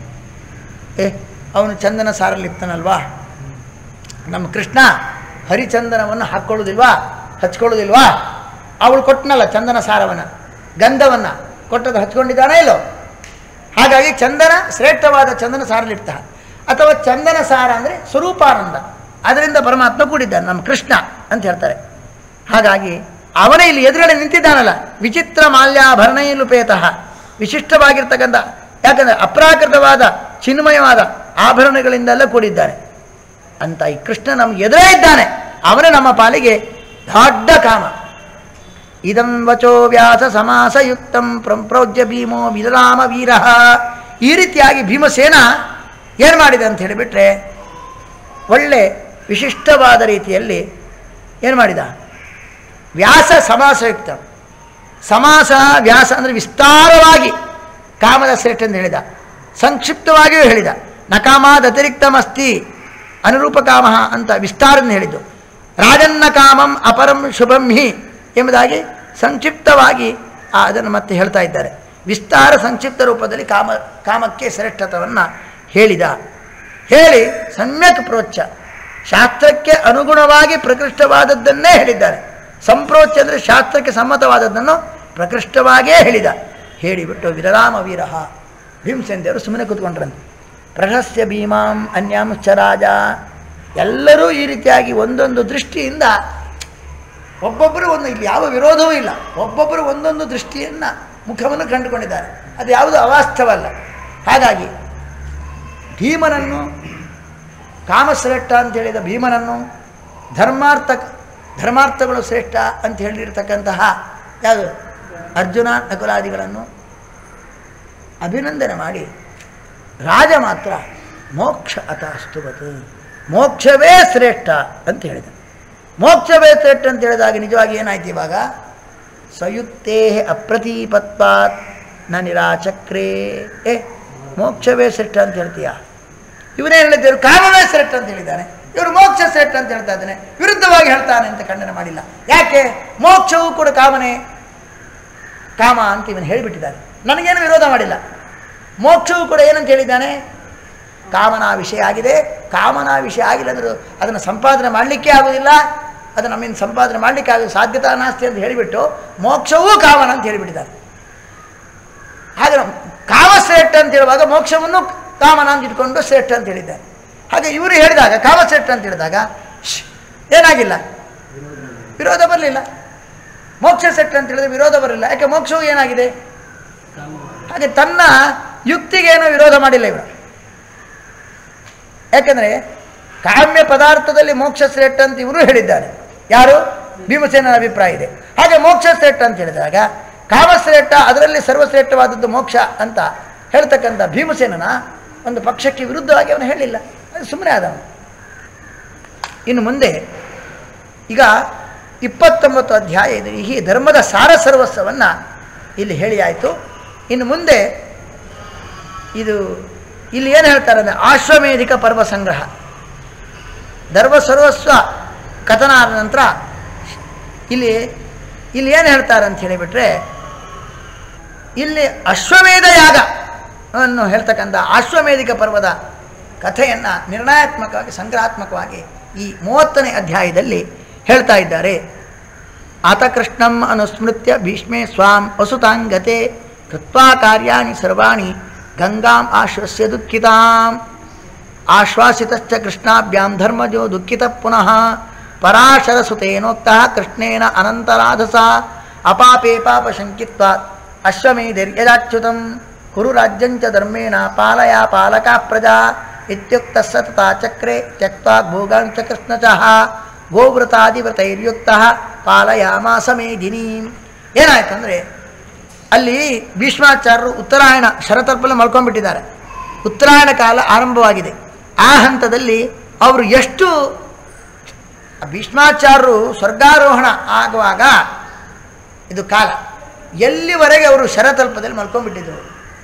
[SPEAKER 1] ಏ ಅವನು ಚಂದನ ಸಾರಲಿಪ್ತನಲ್ವಾ ನಮ್ಮ ಕೃಷ್ಣ ಹರಿಚಂದನವನ್ನು ಹಾಕ್ಕೊಳ್ಳೋದಿಲ್ವಾ ಹಚ್ಕೊಳ್ಳೋದಿಲ್ವಾ ಅವಳು ಕೊಟ್ಟನಲ್ಲ ಚಂದನ ಸಾರವನ್ನು ಗಂಧವನ್ನು ಕೊಟ್ಟದ್ದು ಹಚ್ಕೊಂಡಿದ್ದಾನೆ ಇಲ್ಲೋ ಹಾಗಾಗಿ ಚಂದನ ಶ್ರೇಷ್ಠವಾದ ಚಂದನ ಸಾರಲಿಪ್ತ ಅಥವಾ ಚಂದನ ಸಾರ ಅಂದರೆ ಸ್ವರೂಪಾನಂದ ಅದರಿಂದ ಪರಮಾತ್ಮ ಕೂಡಿದ್ದಾನೆ ನಮ್ಮ ಕೃಷ್ಣ ಅಂತ ಹೇಳ್ತಾರೆ ಹಾಗಾಗಿ ಅವನೇ ಇಲ್ಲಿ ಎದುರುಗಡೆ ನಿಂತಿದ್ದಾನಲ್ಲ ವಿಚಿತ್ರ ಮಾಲ್ಯಾಭರಣೈಲುಪೇತಃ ವಿಶಿಷ್ಟವಾಗಿರ್ತಕ್ಕಂಥ ಯಾಕಂದರೆ ಅಪ್ರಾಕೃತವಾದ ಚಿನ್ಮಯವಾದ ಆಭರಣಗಳಿಂದೆಲ್ಲ ಕೂಡಿದ್ದಾನೆ ಅಂತ ಈ ಕೃಷ್ಣ ನಮ್ಗೆ ಎದುರೇ ಇದ್ದಾನೆ ಅವನೇ ನಮ್ಮ ಪಾಲಿಗೆ ದೊಡ್ಡ ಕಾಮ ಇದಂ ವಚೋ ವ್ಯಾಸ ಸಮಾಸಯುಕ್ತಂ ಪ್ರಪ್ರೋಜ್ಯ ಭೀಮೋ ವಿರಾಮ ವೀರ ಈ ರೀತಿಯಾಗಿ ಭೀಮಸೇನ ಏನು ಮಾಡಿದೆ ಅಂತ ಹೇಳಿಬಿಟ್ರೆ ಒಳ್ಳೆ ವಿಶಿಷ್ಟವಾದ ರೀತಿಯಲ್ಲಿ ಏನು ಮಾಡಿದ ವ್ಯಾಸ ಸಮಾಸಯುಕ್ತ ಸಮಾಸ ವ್ಯಾಸ ಅಂದರೆ ವಿಸ್ತಾರವಾಗಿ ಕಾಮದ ಶ್ರೇಷ್ಠ ಎಂದು ಹೇಳಿದ ಸಂಕ್ಷಿಪ್ತವಾಗಿಯೂ ಹೇಳಿದ ನಕಾಮಾದ ಅತಿರಿಕ್ತಮಸ್ತಿ ಅನುರೂಪ ಕಾಮ ಅಂತ ವಿಸ್ತಾರದಿಂದ ಹೇಳಿದ್ದು ರಾಜನ್ನ ಕಾಮಂ ಅಪರಂ ಶುಭಂ ಹಿ ಎಂಬುದಾಗಿ ಸಂಕ್ಷಿಪ್ತವಾಗಿ ಆ ಅದನ್ನು ಮತ್ತೆ ಹೇಳ್ತಾ ಇದ್ದಾರೆ ವಿಸ್ತಾರ ಸಂಕ್ಷಿಪ್ತ ರೂಪದಲ್ಲಿ ಕಾಮ ಕಾಮಕ್ಕೆ ಶ್ರೇಷ್ಠತವನ್ನು ಹೇಳಿದ ಹೇಳಿ ಸಮ್ಯಕ್ ಪ್ರೋಚ್ಛ ಶಾಸ್ತ್ರಕ್ಕೆ ಅನುಗುಣವಾಗಿ ಪ್ರಕೃಷ್ಟವಾದದ್ದನ್ನೇ ಹೇಳಿದ್ದಾರೆ ಸಂಪ್ರೋಚ್ಛ ಅಂದರೆ ಶಾಸ್ತ್ರಕ್ಕೆ ಸಮ್ಮತವಾದದ್ದನ್ನು ಪ್ರಕೃಷ್ಟವಾಗಿಯೇ ಹೇಳಿದ ಹೇಳಿಬಿಟ್ಟು ವಿರರಾಮ ವೀರಹ ಭೀಮಸೇನ್ ದೇವರು ಸುಮ್ಮನೆ ಕೂತ್ಕೊಂಡ್ರಂತೆ ಪ್ರಶಸ್ಯ ಭೀಮಾಂ ಅನ್ಯಾಂಶ್ಚ ರಾಜ ಎಲ್ಲರೂ ಈ ರೀತಿಯಾಗಿ ಒಂದೊಂದು ದೃಷ್ಟಿಯಿಂದ ಒಬ್ಬೊಬ್ಬರು ಒಂದು ಇಲ್ಲಿ ಯಾವ ವಿರೋಧವೂ ಇಲ್ಲ ಒಬ್ಬೊಬ್ಬರು ಒಂದೊಂದು ದೃಷ್ಟಿಯನ್ನು ಮುಖವನ್ನು ಕಂಡುಕೊಂಡಿದ್ದಾರೆ ಅದು ಯಾವುದು ಅವಾಸ್ತವಲ್ಲ ಹಾಗಾಗಿ ಭೀಮನನ್ನು ಕಾಮಶ್ರೇಷ್ಠ ಅಂತ ಹೇಳಿದ ಭೀಮನನ್ನು ಧರ್ಮಾರ್ಥ ಧರ್ಮಾರ್ಥಗಳು ಶ್ರೇಷ್ಠ ಅಂತ ಹೇಳಿರ್ತಕ್ಕಂತಹ ಯಾವುದು ಅರ್ಜುನ ನಕುಲಾದಿಗಳನ್ನು ಅಭಿನಂದನೆ ಮಾಡಿ ರಾಜ ಮಾತ್ರ ಮೋಕ್ಷ ಅತಾಸ್ತುವತ್ ಮೋಕ್ಷವೇ ಶ್ರೇಷ್ಠ ಅಂತ ಹೇಳಿದ ಮೋಕ್ಷವೇ ಶ್ರೇಷ್ಠ ಅಂತ ಹೇಳಿದಾಗ ನಿಜವಾಗಿ ಏನಾಯ್ತು ಇವಾಗ ಸಯುಕ್ತೇ ಅಪ್ರತೀಪತ್ವಾತ್ ನ ನಿರಾಚಕ್ರೇ ಏ ಮೋಕ್ಷವೇ ಶ್ರೇಷ್ಠ ಅಂತ ಹೇಳ್ತೀಯ ಇವನೇ ಹೇಳಿದ್ದೇವೆ ಕಾಮವೇ ಶ್ರೇಷ್ಠ ಅಂತ ಹೇಳಿದ್ದಾನೆ ಇವರು ಮೋಕ್ಷ ಶ್ರೇಷ್ಠ ಅಂತ ಹೇಳ್ತಾ ಇದ್ದಾನೆ ವಿರುದ್ಧವಾಗಿ ಹೇಳ್ತಾನೆ ಅಂತ ಖಂಡನೆ ಮಾಡಿಲ್ಲ ಯಾಕೆ ಮೋಕ್ಷವೂ ಕೂಡ ಕಾಮನೆ ಕಾಮ ಅಂತ ಇವನು ಹೇಳಿಬಿಟ್ಟಿದ್ದಾನೆ ನನಗೇನು ವಿರೋಧ ಮಾಡಿಲ್ಲ ಮೋಕ್ಷವೂ ಕೂಡ ಏನಂತ ಹೇಳಿದ್ದಾನೆ ಕಾಮನಾ ವಿಷಯ ಆಗಿದೆ ಕಾಮನಾ ವಿಷಯ ಆಗಿಲ್ಲ ಅಂದರೂ ಅದನ್ನು ಸಂಪಾದನೆ ಮಾಡಲಿಕ್ಕೆ ಆಗೋದಿಲ್ಲ ಅದು ನಮ್ಮಿಂದ ಸಂಪಾದನೆ ಮಾಡಲಿಕ್ಕೆ ಆಗ ಸಾಧ್ಯತಾ ನಾಸ್ತಿ ಅಂತ ಹೇಳಿಬಿಟ್ಟು ಮೋಕ್ಷವೂ ಕಾಮನ ಅಂತ ಹೇಳಿಬಿಟ್ಟಿದ್ದಾರೆ ಹಾಗೆ ನಾವು ಕಾಮ ಶ್ರೇಷ್ಠ ಅಂತ ಹೇಳುವಾಗ ಮೋಕ್ಷವನ್ನು ಕಾಮನ ಅಂತ ಇಟ್ಕೊಂಡು ಶ್ರೇಷ್ಠ ಅಂತ ಹೇಳಿದ್ದಾರೆ ಹಾಗೆ ಇವರು ಹೇಳಿದಾಗ ಕಾಮಶ್ರೇಷ್ಠ ಅಂತ ಹೇಳಿದಾಗ ಶ್, ಏನಾಗಿಲ್ಲ ವಿರೋಧ ಬರಲಿಲ್ಲ ಮೋಕ್ಷ ಸೆಟ್ ಅಂತ ಹೇಳಿದ್ರೆ ವಿರೋಧ ಬರಲಿಲ್ಲ ಯಾಕೆ ಮೋಕ್ಷವು ಏನಾಗಿದೆ ಹಾಗೆ ತನ್ನ ಯುಕ್ತಿಗೇನು ವಿರೋಧ ಮಾಡಿಲ್ಲ ಇವರು ಯಾಕೆಂದರೆ ಕಾಮ್ಯ ಪದಾರ್ಥದಲ್ಲಿ ಮೋಕ್ಷ ಶ್ರೇಷ್ಠ ಅಂತ ಇವರು ಹೇಳಿದ್ದಾರೆ ಯಾರು ಭೀಮಸೇನನ ಅಭಿಪ್ರಾಯ ಇದೆ ಹಾಗೆ ಮೋಕ್ಷ ಶ್ರೇಷ್ಠ ಅಂತ ಹೇಳಿದಾಗ ಕಾಮಶ್ರೇಷ್ಠ ಅದರಲ್ಲಿ ಸರ್ವಶ್ರೇಷ್ಠವಾದದ್ದು ಮೋಕ್ಷ ಅಂತ ಹೇಳ್ತಕ್ಕಂಥ ಭೀಮಸೇನನ ಒಂದು ಪಕ್ಷಕ್ಕೆ ವಿರುದ್ಧವಾಗಿ ಅವನು ಹೇಳಿಲ್ಲ ಅದು ಸುಮ್ಮನೆ ಆದವನು ಇನ್ನು ಮುಂದೆ ಈಗ ಇಪ್ಪತ್ತೊಂಬತ್ತು ಅಧ್ಯಾಯ ಇದು ಈ ಧರ್ಮದ ಸಾರ ಸರ್ವಸ್ವವನ್ನು ಇಲ್ಲಿ ಹೇಳಿ ಆಯಿತು ಇನ್ನು ಮುಂದೆ ಇದು ಇಲ್ಲಿ ಏನು ಹೇಳ್ತಾರೆ ಅಂದರೆ ಆಶ್ವಮೇಧಿಕ ಪರ್ವ ಸಂಗ್ರಹ ಧರ್ಮ ಸರ್ವಸ್ವ ಕಥನ ಆದ ನಂತರ ಇಲ್ಲಿ ಇಲ್ಲಿ ಏನು ಹೇಳ್ತಾರೆ ಅಂತ ಹೇಳಿಬಿಟ್ರೆ ಇಲ್ಲಿ ಅಶ್ವಮೇಧ ಯಾಗ ಅನ್ನು ಹೇಳ್ತಕ್ಕಂಥ ಆಶ್ವಮೇಧಿಕ ಪರ್ವದ ಕಥೆಯನ್ನು ನಿರ್ಣಯಾತ್ಮಕವಾಗಿ ಸಂಗ್ರಹಾತ್ಮಕವಾಗಿ ಈ ಮೂವತ್ತನೇ ಅಧ್ಯಾಯದಲ್ಲಿ ಹೇಳ್ತಾ ಇದ್ದಾರೆ ಆತ ಕೃಷ್ಣಂ ಅನುಸ್ಮೃತ್ಯ ಭೀಷ್ಮೆ ಸ್ವಾಂ ವಸುತಾಂಗತೆ ಕೃತ್ವಾ ಕಾರ್ಯಾಣಿ ಸರ್ವಾಣಿ ಗಂಗಾಂ ಆಶ್ವಸ್ಯ ದುಃಖಿತಾಂ ಆಶ್ವಾಸಿತಶ್ಚ ಕೃಷ್ಣಾಭ್ಯಾಂ ಧರ್ಮಜೋ ದುಃಖಿತ ಪುನಃ ಪರಾಶರಸುತೇನೋಕ್ತ ಕೃಷ್ಣೇನ ಅನಂತರಾಧಸ ಅಪಾಪೇ ಪಾಪ ಶಂಕಿತ್ವಾತ್ ಅಶ್ವಮೇಧಿರ್ಯದಾಚ್ಯುತಂ ಕುರು ರಾಜ್ಯಂಚ ಧರ್ಮೇಣ ಪಾಲಯ ಪಾಲಕಾ ಪ್ರಜಾ ಇತ್ಯುಕ್ತ ಸತತಾ ಚಕ್ರೆ ತ್ಯಕ್ವಾ ಭೋಗಾಂಚ ಕೃಷ್ಣಚಃ ಗೋವೃತಾದಿವ್ರತೈರ್ಯುಕ್ತ ಪಾಲಯಾಮಾಸ ಮೇದಿನೀಂ ಏನಾಯ್ತಂದರೆ ಅಲ್ಲಿ ಭೀಷ್ಮಾಚಾರ್ಯರು ಉತ್ತರಾಯಣ ಶರತರ್ಪಲ್ಲಿ ಮಲ್ಕೊಂಡ್ಬಿಟ್ಟಿದ್ದಾರೆ ಉತ್ತರಾಯಣ ಕಾಲ ಆರಂಭವಾಗಿದೆ ಆ ಹಂತದಲ್ಲಿ ಅವರು ಎಷ್ಟು ಭೀಷ್ಮಾಚಾರ್ಯರು ಸ್ವರ್ಗಾರೋಹಣ ಆಗುವಾಗ ಇದು ಕಾಲ ಎಲ್ಲಿವರೆಗೆ ಅವರು ಶರತಲ್ಪದಲ್ಲಿ ಮಲ್ಕೊಂಡ್ಬಿಟ್ಟಿದ್ರು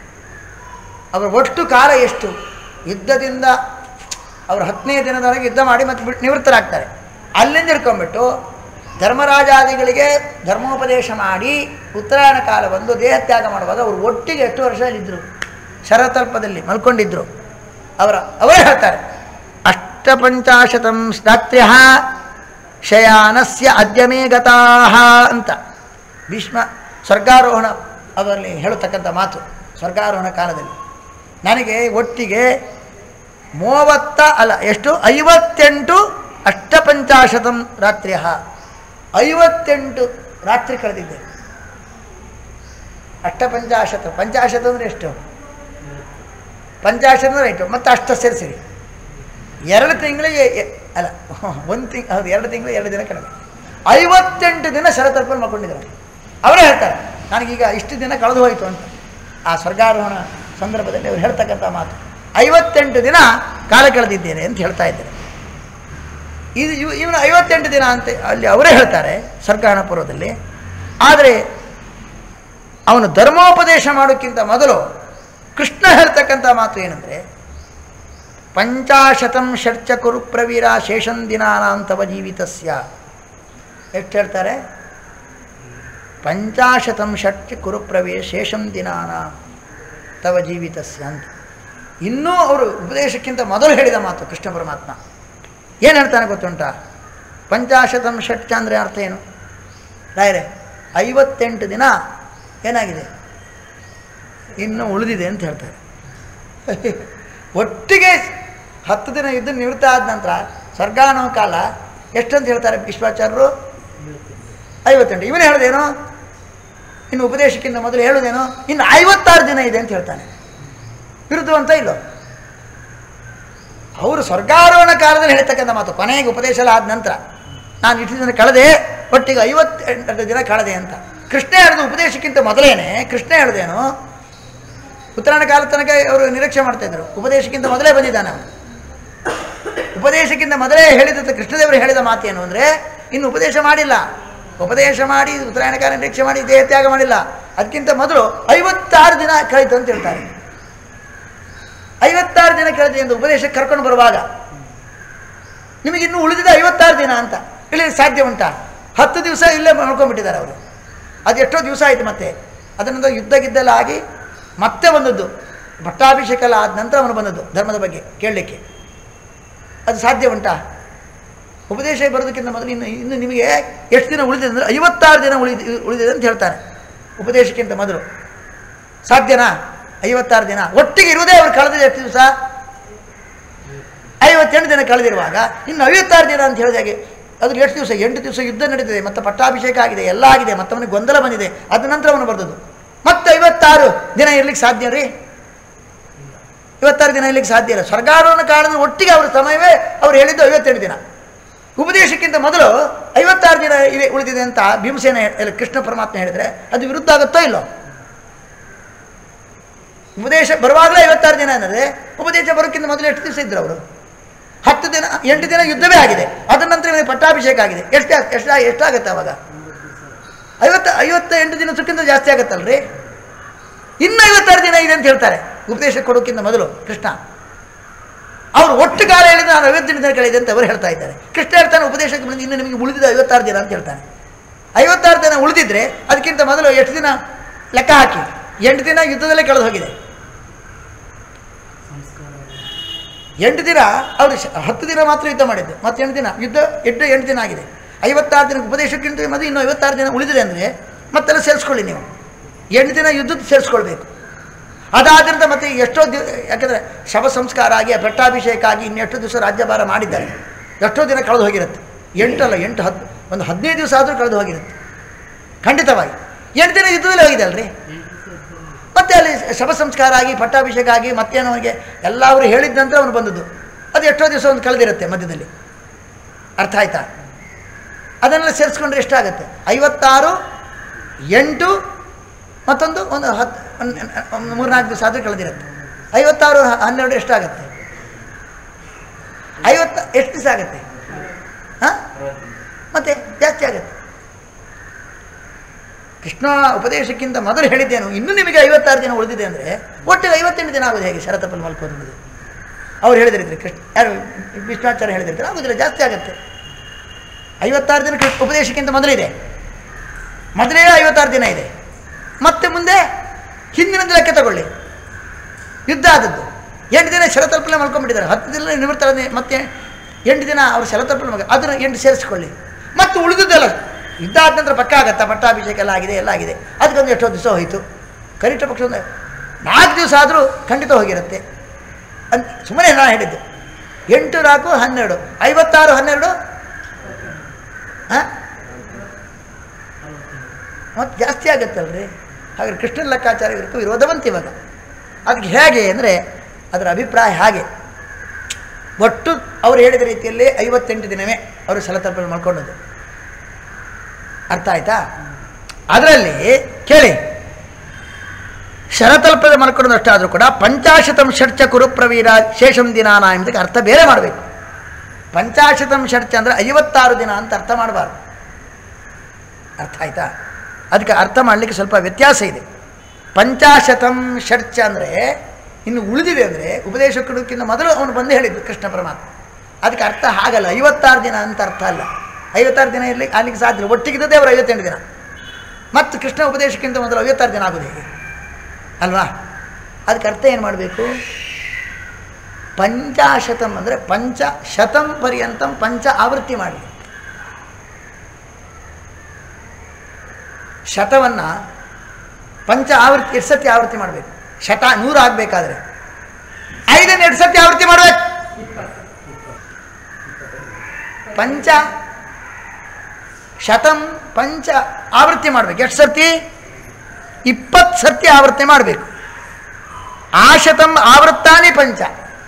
[SPEAKER 1] ಅವರ ಒಟ್ಟು ಕಾಲ ಎಷ್ಟು ಯುದ್ಧದಿಂದ ಅವರು ಹತ್ತನೇ ದಿನದವರೆಗೆ ಯುದ್ಧ ಮಾಡಿ ಮತ್ತೆ ಬಿಟ್ಟು ನಿವೃತ್ತರಾಗ್ತಾರೆ ಅಲ್ಲಿಂದ ಹಿಡ್ಕೊಂಡ್ಬಿಟ್ಟು ಧರ್ಮರಾಜಾದಿಗಳಿಗೆ ಧರ್ಮೋಪದೇಶ ಮಾಡಿ ಉತ್ತರಾಯಣ ಕಾಲ ಬಂದು ದೇಹತ್ಯಾಗ ಮಾಡುವಾಗ ಅವರು ಒಟ್ಟಿಗೆ ಎಷ್ಟು ವರ್ಷದಲ್ಲಿದ್ದರು ಶರತಲ್ಪದಲ್ಲಿ ಮಲ್ಕೊಂಡಿದ್ರು ಅವರ ಅವರೇ ಹೇಳ್ತಾರೆ ಅಷ್ಟಪಂಚಾಶತಂ ರಾತ್ರ್ಯ ಶಯಾನಸ್ಯ ಅದ್ಯಮೇ ಗತಾಹ ಅಂತ ಭೀಷ್ಮ ಸ್ವರ್ಗಾರೋಹಣ ಅದರಲ್ಲಿ ಹೇಳತಕ್ಕಂಥ ಮಾತು ಸ್ವರ್ಗಾರೋಹಣ ಕಾಲದಲ್ಲಿ ನನಗೆ ಒಟ್ಟಿಗೆ ಮೂವತ್ತ ಅಲ್ಲ ಎಷ್ಟು ಐವತ್ತೆಂಟು ಅಷ್ಟಪಂಚಾಶತಂ ರಾತ್ರಿಯ ಐವತ್ತೆಂಟು ರಾತ್ರಿ ಕಳೆದಿದ್ದೆ ಅಷ್ಟಪಂಚಾಶತ ಪಂಚಾಶತ ಅಂದರೆ ಎಷ್ಟು ಪಂಚಾಶತ ಅಂದರೆ ಎಷ್ಟು ಮತ್ತು ಅಷ್ಟ ಸೇರಿಸಿರಿ ಎರಡು ತಿಂಗಳಿಗೆ ಎ- ಅಲ್ಲ ಒಂದು ತಿಂಗ್ ಹೌದು ಎರಡು ತಿಂಗಳು ಎರಡು ದಿನ ಕಳೆದ ಐವತ್ತೆಂಟು ದಿನ ಶರತರ್ಪಣೆ ಮಾಡ್ಕೊಂಡಿದ್ದಾರೆ ಅವರೇ ಹೇಳ್ತಾರೆ ನನಗೀಗ ಇಷ್ಟು ದಿನ ಕಳೆದು ಹೋಯಿತು ಅಂತ ಆ ಸ್ವರ್ಗಾರೋಹಣ ಸಂದರ್ಭದಲ್ಲಿ ಅವ್ರು ಹೇಳ್ತಕ್ಕಂಥ ಮಾತು ಐವತ್ತೆಂಟು ದಿನ ಕಾಲ ಕಳೆದಿದ್ದೇನೆ ಅಂತ ಹೇಳ್ತಾ ಇದ್ದಾರೆ ಇದು ಇವ್ ಇವನು ಐವತ್ತೆಂಟು ದಿನ ಅಂತ ಅಲ್ಲಿ ಅವರೇ ಹೇಳ್ತಾರೆ ಸರ್ಕಾರಣ ಪೂರ್ವದಲ್ಲಿ ಆದರೆ ಅವನು ಧರ್ಮೋಪದೇಶ ಮಾಡೋಕ್ಕಿಂತ ಮೊದಲು ಕೃಷ್ಣ ಹೇಳ್ತಕ್ಕಂಥ ಮಾತು ಏನಂದರೆ ಪಂಚಾಶತಂ ಷಟ್ಚ ಕುರು ಪ್ರವೀರ ಶೇಷಂ ದಿನಾನಾಂತವ ಜೀವಿತಸ್ಯ ಎಷ್ಟು ಹೇಳ್ತಾರೆ ಪಂಚಾಶತಂ ಷಟ್ಚ ಕುರು ಪ್ರವೀರ ಶೇಷಂ ದಿನಾನ ತವ ಜೀವಿತಸ್ಯ ಅಂತ ಇನ್ನೂ ಅವರು ಉಪದೇಶಕ್ಕಿಂತ ಮೊದಲು ಹೇಳಿದ ಮಾತು ಕೃಷ್ಣ ಪರಮಾತ್ಮ ಏನು ಹೇಳ್ತಾನೆ ಗೊತ್ತುಂಟ ಪಂಚಾಶತಂ ಷಟ್ಚ ಅಂದರೆ ಅರ್ಥ ಏನು ರಾಯರೇ ಐವತ್ತೆಂಟು ದಿನ ಏನಾಗಿದೆ ಇನ್ನು ಉಳಿದಿದೆ ಅಂತ ಹೇಳ್ತಾರೆ ಒಟ್ಟಿಗೆ ಹತ್ತು ದಿನ ಯುದ್ಧ ನಿವೃತ್ತ ಆದ ನಂತರ ಸ್ವರ್ಗಾನೋ ಕಾಲ ಎಷ್ಟಂತ ಹೇಳ್ತಾರೆ ವಿಶ್ವಾಚಾರ್ಯರು ಐವತ್ತೆಂಟು ಇವನೇ ಹೇಳ್ದೇನು ಇನ್ನು ಉಪದೇಶಕ್ಕಿಂತ ಮೊದಲು ಹೇಳೋದೇನು ಇನ್ನು ಐವತ್ತಾರು ದಿನ ಇದೆ ಅಂತ ಹೇಳ್ತಾನೆ ವಿರುದ್ಧವಂತ ಇಲ್ಲೋ ಅವರು ಸ್ವರ್ಗಾರೋಹಣ ಕಾಲದಲ್ಲಿ ಹೇಳ್ತಕ್ಕಂಥ ಮಾತು ಕೊನೆಗೆ ಉಪದೇಶ ಎಲ್ಲ ಆದ ನಂತರ ನಾನು ಇಷ್ಟು ದಿನ ಕಳೆದೆ ಒಟ್ಟಿಗೆ ಐವತ್ತೆಂಟು ದಿನ ಕಳೆದೆ ಅಂತ ಕೃಷ್ಣ ಹೇಳಿದ ಉಪದೇಶಕ್ಕಿಂತ ಮೊದಲೇನೆ ಕೃಷ್ಣ ಹೇಳ್ದೇನು ಉತ್ತರಾಯಣ ಕಾಲ ತನಕ ಅವರು ನಿರೀಕ್ಷೆ ಮಾಡ್ತಾ ಇದ್ರು ಉಪದೇಶಕ್ಕಿಂತ ಮೊದಲೇ ಬಂದಿದ್ದಾನೆ ಅವನು ಉಪದೇಶಕ್ಕಿಂತ ಮೊದಲೇ ಹೇಳಿದ ಕೃಷ್ಣದೇವರು ಹೇಳಿದ ಮಾತೇನು ಅಂದರೆ ಇನ್ನು ಉಪದೇಶ ಮಾಡಿಲ್ಲ ಉಪದೇಶ ಮಾಡಿ ಉತ್ತರಾಯಣ ಕಾಲ ನಿರೀಕ್ಷೆ ಮಾಡಿ ದೇಹ ತ್ಯಾಗ ಮಾಡಿಲ್ಲ ಅದಕ್ಕಿಂತ ಮೊದಲು ಐವತ್ತಾರು ದಿನ ಕಳೀತು ಅಂತ ಹೇಳ್ತಾರೆ ಐವತ್ತಾರು ದಿನ ಕಳೆದಿದೆ ಎಂದು ಉಪದೇಶಕ್ಕೆ ಕರ್ಕೊಂಡು ಬರುವಾಗ ನಿಮಗೆ ಇನ್ನೂ ಉಳಿದಿದೆ ಐವತ್ತಾರು ದಿನ ಅಂತ ಇಲ್ಲಿ ಸಾಧ್ಯ ಉಂಟಾ ಹತ್ತು ದಿವಸ ಇಲ್ಲೇ ಮಾಡ್ಕೊಂಡ್ಬಿಟ್ಟಿದ್ದಾರೆ ಅವರು ಅದು ಎಷ್ಟೋ ದಿವಸ ಆಯಿತು ಮತ್ತೆ ಅದನ್ನೊಂದು ಯುದ್ಧ ಗಿದ್ದೆಲ್ಲ ಆಗಿ ಮತ್ತೆ ಬಂದದ್ದು ಭಟ್ಟಾಭಿಷೇಕ ಎಲ್ಲ ಆದ ನಂತರ ಅವನು ಬಂದದ್ದು ಧರ್ಮದ ಬಗ್ಗೆ ಕೇಳಲಿಕ್ಕೆ ಅದು ಸಾಧ್ಯ ಉಂಟಾ ಉಪದೇಶ ಬರೋದಕ್ಕಿಂತ ಮೊದಲು ಇನ್ನು ಇನ್ನು ನಿಮಗೆ ಎಷ್ಟು ದಿನ ಉಳಿದಿದೆ ಅಂದರೆ ಐವತ್ತಾರು ದಿನ ಉಳಿದ ಉಳಿದಿದೆ ಅಂತ ಹೇಳ್ತಾನೆ ಉಪದೇಶಕ್ಕಿಂತ ಮೊದಲು ಸಾಧ್ಯನಾ ಐವತ್ತಾರು ದಿನ ಒಟ್ಟಿಗೆ ಇರುವುದೇ ಅವ್ರು ಕಳೆದಿದೆ ಎಷ್ಟು ದಿವಸ ಐವತ್ತು ಐವತ್ತೆಂಟು ದಿನ ಕಳೆದಿರುವಾಗ ಇನ್ನು ಐವತ್ತಾರು ದಿನ ಅಂತ ಹೇಳಿದಾಗೆ ಅದ್ರ ಎಷ್ಟು ದಿವಸ ಎಂಟು ದಿವಸ ಯುದ್ಧ ನಡೀತಿದೆ ಮತ್ತು ಪಟ್ಟಾಭಿಷೇಕ ಆಗಿದೆ ಎಲ್ಲ ಆಗಿದೆ ಮತ್ತು ಅವನಿಗೆ ಗೊಂದಲ ಬಂದಿದೆ ಅದ ನಂತರ ಅವನು ಬರೆದದ್ದು ಮತ್ತೆ ಐವತ್ತಾರು ದಿನ ಇರ್ಲಿಕ್ಕೆ ಸಾಧ್ಯ ರೀ ಇವತ್ತಾರು ದಿನ ಇರ್ಲಿಕ್ಕೆ ಸಾಧ್ಯ ಇಲ್ಲ ಸ್ವರ್ಗಾರೋಹಣ ಕಾರಣದ ಒಟ್ಟಿಗೆ ಅವರ ಸಮಯವೇ ಅವ್ರು ಹೇಳಿದ್ದು ಐವತ್ತೆಂಟು ದಿನ ಉಪದೇಶಕ್ಕಿಂತ ಮೊದಲು ಐವತ್ತಾರು ದಿನ ಇದೆ ಉಳಿದಿದೆ ಅಂತ ಭೀಮಸೇನ ಹೇ- ಇಲ್ಲ ಕೃಷ್ಣ ಪರಮಾತ್ಮ ಹೇಳಿದರೆ ಅದು ವಿರುದ್ಧ ಆಗುತ್ತೋ ಇಲ್ಲೋ ಉಪದೇಶ ಬರುವಾಗಲೇ ಐವತ್ತಾರು ದಿನ ಅಂದರೆ ಉಪದೇಶ ಬರೋಕ್ಕಿಂತ ಮೊದಲು ಎಷ್ಟು ದಿವಸ ಇದ್ರು ಅವರು ಹತ್ತು ದಿನ ಎಂಟು ದಿನ ಯುದ್ಧವೇ ಆಗಿದೆ ಅದರ ನಂತರ ಇವನಿಗೆ ಪಟ್ಟಾಭಿಷೇಕ ಆಗಿದೆ ಎಷ್ಟು ಎಷ್ಟು ಎಷ್ಟಾಗುತ್ತೆ ಅವಾಗ ಐವತ್ತು ಐವತ್ತ ಎಂಟು ದಿನಕ್ಕಿಂತ ಜಾಸ್ತಿ ಆಗುತ್ತಲ್ರಿ ಇನ್ನು ಐವತ್ತಾರು ದಿನ ಇದೆ ಅಂತ ಹೇಳ್ತಾರೆ ಉಪದೇಶ ಕೊಡೋಕ್ಕಿಂತ ಮೊದಲು ಕೃಷ್ಣ ಅವರು ಒಟ್ಟು ಕಾಲ ಹೇಳಿದ್ರೆ ನಾನು ಐವತ್ತೆಂಟು ದಿನ ಕಳೆದಿದೆ ಅಂತ ಅವರು ಹೇಳ್ತಾ ಇದ್ದಾರೆ ಕೃಷ್ಣ ಹೇಳ್ತಾನೆ ಉಪದೇಶಕ್ಕೆ ಬಂದು ಇನ್ನು ನಿಮಗೆ ಉಳಿದಿದೆ ಐವತ್ತಾರು ದಿನ ಅಂತ ಹೇಳ್ತಾನೆ ಐವತ್ತಾರು ದಿನ ಉಳಿದಿದ್ರೆ ಅದಕ್ಕಿಂತ ಮೊದಲು ಎಷ್ಟು ದಿನ ಲೆಕ್ಕ ಹಾಕಿ ಎಂಟು ದಿನ ಯುದ್ಧದಲ್ಲೇ ಕಳೆದು ಹೋಗಿದೆ ಎಂಟು ದಿನ ಅವರು ಶ- ಹತ್ತು ದಿನ ಮಾತ್ರ ಯುದ್ಧ ಮಾಡಿದ್ದು ಮತ್ತೆ ಎಂಟು ದಿನ ಯುದ್ಧ ಎಂಟು ಎಂಟು ದಿನ ಆಗಿದೆ ಐವತ್ತಾರು ದಿನ ಉಪದೇಶಕ್ಕಿಂತ ಮೊದಲು ಇನ್ನು ಐವತ್ತಾರು ದಿನ ಉಳಿದಿದೆ ಅಂದರೆ ಮತ್ತೆಲ್ಲ ಸೇರಿಸ್ಕೊಳ್ಳಿ ನೀವು ಎಂಟು ದಿನ ಯುದ್ಧದ ಸೇರಿಸ್ಕೊಳ್ಬೇಕು ಅದಾದ್ರಿಂದ ಮತ್ತೆ ಎಷ್ಟೋ ದಿವ ಯಾಕಂದರೆ ಶವ ಸಂಸ್ಕಾರ ಆಗಿ ಪಟ್ಟಾಭಿಷೇಕ ಆಗಿ ಇನ್ನೆಷ್ಟು ದಿವಸ ರಾಜ್ಯಭಾರ ಮಾಡಿದ್ದಾರೆ ಎಷ್ಟೋ ದಿನ ಕಳೆದು ಹೋಗಿರುತ್ತೆ ಎಂಟಲ್ಲ ಎಂಟು ಹತ್ತು ಒಂದು ಹದಿನೈದು ದಿವಸ ಆದರೂ ಕಳೆದು ಹೋಗಿರುತ್ತೆ ಖಂಡಿತವಾಗಿ ಎಂಟು ದಿನ ಯುದ್ಧದಲ್ಲಿ ಹೋಗಿದೆ ಅಲ್ರಿ ಮತ್ತೆ ಅಲ್ಲಿ ಶವ ಸಂಸ್ಕಾರ ಆಗಿ ಪಟ್ಟಾಭಿಷೇಕ ಆಗಿ ಮತ್ತೇನೋ ಅವನಿಗೆ ಎಲ್ಲ ಅವರು ಹೇಳಿದ ನಂತರ ಅವನು ಬಂದದ್ದು ಅದು ಎಷ್ಟೋ ದಿವಸ ಒಂದು ಕಳೆದಿರುತ್ತೆ ಮಧ್ಯದಲ್ಲಿ ಅರ್ಥ ಆಯ್ತಾ ಅದನ್ನೆಲ್ಲ ಸೇರಿಸ್ಕೊಂಡ್ರೆ ಎಷ್ಟಾಗುತ್ತೆ ಐವತ್ತಾರು ಎಂಟು ಮತ್ತೊಂದು ಒಂದು ಹತ್ತು ಒಂದು ಮೂರ್ನಾಲ್ಕು ದಿವಸ ಆದರೂ ಕಳೆದಿರುತ್ತೆ ಐವತ್ತಾರು ಹ- ಹನ್ನೆರಡು ಎಷ್ಟಾಗತ್ತೆ ಐವತ್ತ ಎಷ್ಟು ದಿವಸ ಆಗುತ್ತೆ ಹಾಂ ಮತ್ತೆ ಜಾಸ್ತಿ ಆಗುತ್ತೆ ಕೃಷ್ಣ ಉಪದೇಶಕ್ಕಿಂತ ಮೊದಲು ಹೇಳಿದ್ದೇನು ಇನ್ನೂ ನಿಮಗೆ ಐವತ್ತಾರು ದಿನ ಉಳಿದಿದೆ ಅಂದರೆ ಒಟ್ಟಿಗೆ ಐವತ್ತೆಂಟು ದಿನ ಆಗೋದು ಹೇಗೆ ಶರತಪ್ಪಲ್ಲಿ ಮಲ್ಕೋದು ಅವ್ರು ಹೇಳಿದಿರ್ತಾರೆ ಕೃಷ್ಣ ಯಾರು ವಿಷ್ಣಾಚಾರ್ಯ ಹೇಳಿದಿರ್ತಾರೆ ಆಗೋದಿಲ್ಲ ಜಾಸ್ತಿ ಆಗುತ್ತೆ ಐವತ್ತಾರು ದಿನ ಕೃಷ್ಣ ಉಪದೇಶಕ್ಕಿಂತ ಮೊದಲಿದೆ ಮೊದಲೇ ಐವತ್ತಾರು ದಿನ ಇದೆ ಮತ್ತೆ ಮುಂದೆ ಹಿಂದಿನದ್ದು ಲೆಕ್ಕ ತಗೊಳ್ಳಿ ಯುದ್ಧ ಆದದ್ದು ಎಂಟು ದಿನ ಶರತಲ್ಪಲೆ ಮಲ್ಕೊಂಡ್ಬಿಟ್ಟಿದ್ದಾರೆ ಹತ್ತು ದಿನ ನಿವೃತ್ತ ಮತ್ತೆ ಎಂಟು ದಿನ ಅವರು ಶರತಲ್ಪಲೆ ಮಗ ಅದನ್ನು ಎಂಟು ಸೇರಿಸ್ಕೊಳ್ಳಿ ಮತ್ತು ಉಳಿದುದೆಲ್ಲ ಯುದ್ಧ ಆದ ನಂತರ ಪಕ್ಕ ಆಗತ್ತಾ ಪಟ್ಟಾಭಿಷೇಕ ಎಲ್ಲ ಆಗಿದೆ ಎಲ್ಲ ಆಗಿದೆ ಅದಕ್ಕೊಂದು ಎಷ್ಟೋ ದಿವಸ ಹೋಯಿತು ಕನಿಷ್ಠ ಪಕ್ಷ ಒಂದು ನಾಲ್ಕು ದಿವಸ ಆದರೂ ಖಂಡಿತ ಹೋಗಿರುತ್ತೆ ಅಂತ ಸುಮ್ಮನೆ ನಾನು ಹೇಳಿದ್ದು ಎಂಟು ನಾಲ್ಕು ಹನ್ನೆರಡು ಐವತ್ತಾರು ಹನ್ನೆರಡು ಹಾಂ ಮತ್ತು ಜಾಸ್ತಿ ಆಗುತ್ತಲ್ರಿ ಹಾಗಾದ್ರೆ ಕೃಷ್ಣನ ಲೆಕ್ಕಾಚಾರಕ್ಕೂ ವಿರೋಧ ಬಂತು ಇವಾಗ ಅದಕ್ಕೆ ಹೇಗೆ ಅಂದರೆ ಅದರ ಅಭಿಪ್ರಾಯ ಹಾಗೆ ಒಟ್ಟು ಅವ್ರು ಹೇಳಿದ ರೀತಿಯಲ್ಲಿ ಐವತ್ತೆಂಟು ದಿನವೇ ಅವರು ಸಲತರ್ಪಣೆ ಮಾಡ್ಕೊಂಡದ್ದು ಅರ್ಥ ಆಯ್ತಾ ಅದರಲ್ಲಿ ಕೇಳಿ ಶರತಲ್ಪದ ಮಾಡ್ಕೊಂಡದಷ್ಟಾದರೂ ಕೂಡ ಪಂಚಾಶತಂ ಷಡ್ಚ ಕುರುಪ್ರವೀರ ಶೇಷಂ ದಿನಾನ ಎಂಬುದಕ್ಕೆ ಅರ್ಥ ಬೇರೆ ಮಾಡಬೇಕು ಪಂಚಾಶತಂ ಷಡ್ಚ ಅಂದರೆ ಐವತ್ತಾರು ದಿನ ಅಂತ ಅರ್ಥ ಮಾಡಬಾರ್ದು ಅರ್ಥ ಆಯ್ತಾ ಅದಕ್ಕೆ ಅರ್ಥ ಮಾಡಲಿಕ್ಕೆ ಸ್ವಲ್ಪ ವ್ಯತ್ಯಾಸ ಇದೆ ಪಂಚಾಶತಂ ಷಡ್ಚ ಅಂದರೆ ಇನ್ನು ಉಳಿದಿದೆ ಅಂದರೆ ಉಪದೇಶ ಕೊಡೋಕ್ಕಿಂತ ಮೊದಲು ಅವನು ಬಂದು ಹೇಳಿದ್ದು ಕೃಷ್ಣ ಪರಮಾತ್ಮ ಅದಕ್ಕೆ ಅರ್ಥ ಹಾಗಲ್ಲ ಐವತ್ತಾರು ದಿನ ಅಂತ ಅರ್ಥ ಅಲ್ಲ ಐವತ್ತಾರು ದಿನ ಇರಲಿಕ್ಕೆ ಆಗ್ಲಿಕ್ಕೆ ಸಾಧ್ಯ ಇಲ್ಲ. ಒಟ್ಟಿಗಿದ್ದದೇ ಅವರು ಐವತ್ತೆಂಟು ದಿನ ಮತ್ತು ಕೃಷ್ಣ ಉಪದೇಶಕ್ಕಿಂತ ಮೊದಲು ಐವತ್ತಾರು ದಿನ ಆಗೋದು ಹೇಗೆ ಅಲ್ವಾ ಅದಕ್ಕೆ ಅರ್ಥ ಏನು ಮಾಡಬೇಕು ಪಂಚಾಶತಂ ಅಂದರೆ ಪಂಚ ಶತಂ ಪರ್ಯಂತಂ ಪಂಚ ಆವೃತ್ತಿ ಮಾಡಿ ಶತವನ್ನು ಪಂಚ ಆವೃತ್ತಿ ಎಷ್ಟು ಸತಿ ಆವೃತ್ತಿ ಮಾಡಬೇಕು ಶತ ನೂರು ಆಗಬೇಕಾದ್ರೆ ಐದನ್ನು ಎರಡು ಸತಿ ಆವೃತ್ತಿ ಮಾಡಬೇಕು ಪಂಚ ಶತಂ ಪಂಚ ಆವೃತ್ತಿ ಮಾಡಬೇಕು ಎಷ್ಟು ಸರ್ತಿ ಇಪ್ಪತ್ತು ಸರ್ತಿ ಆವೃತ್ತಿ ಮಾಡಬೇಕು ಆಶತಂ ಆವೃತ್ತಾನಿ ಪಂಚ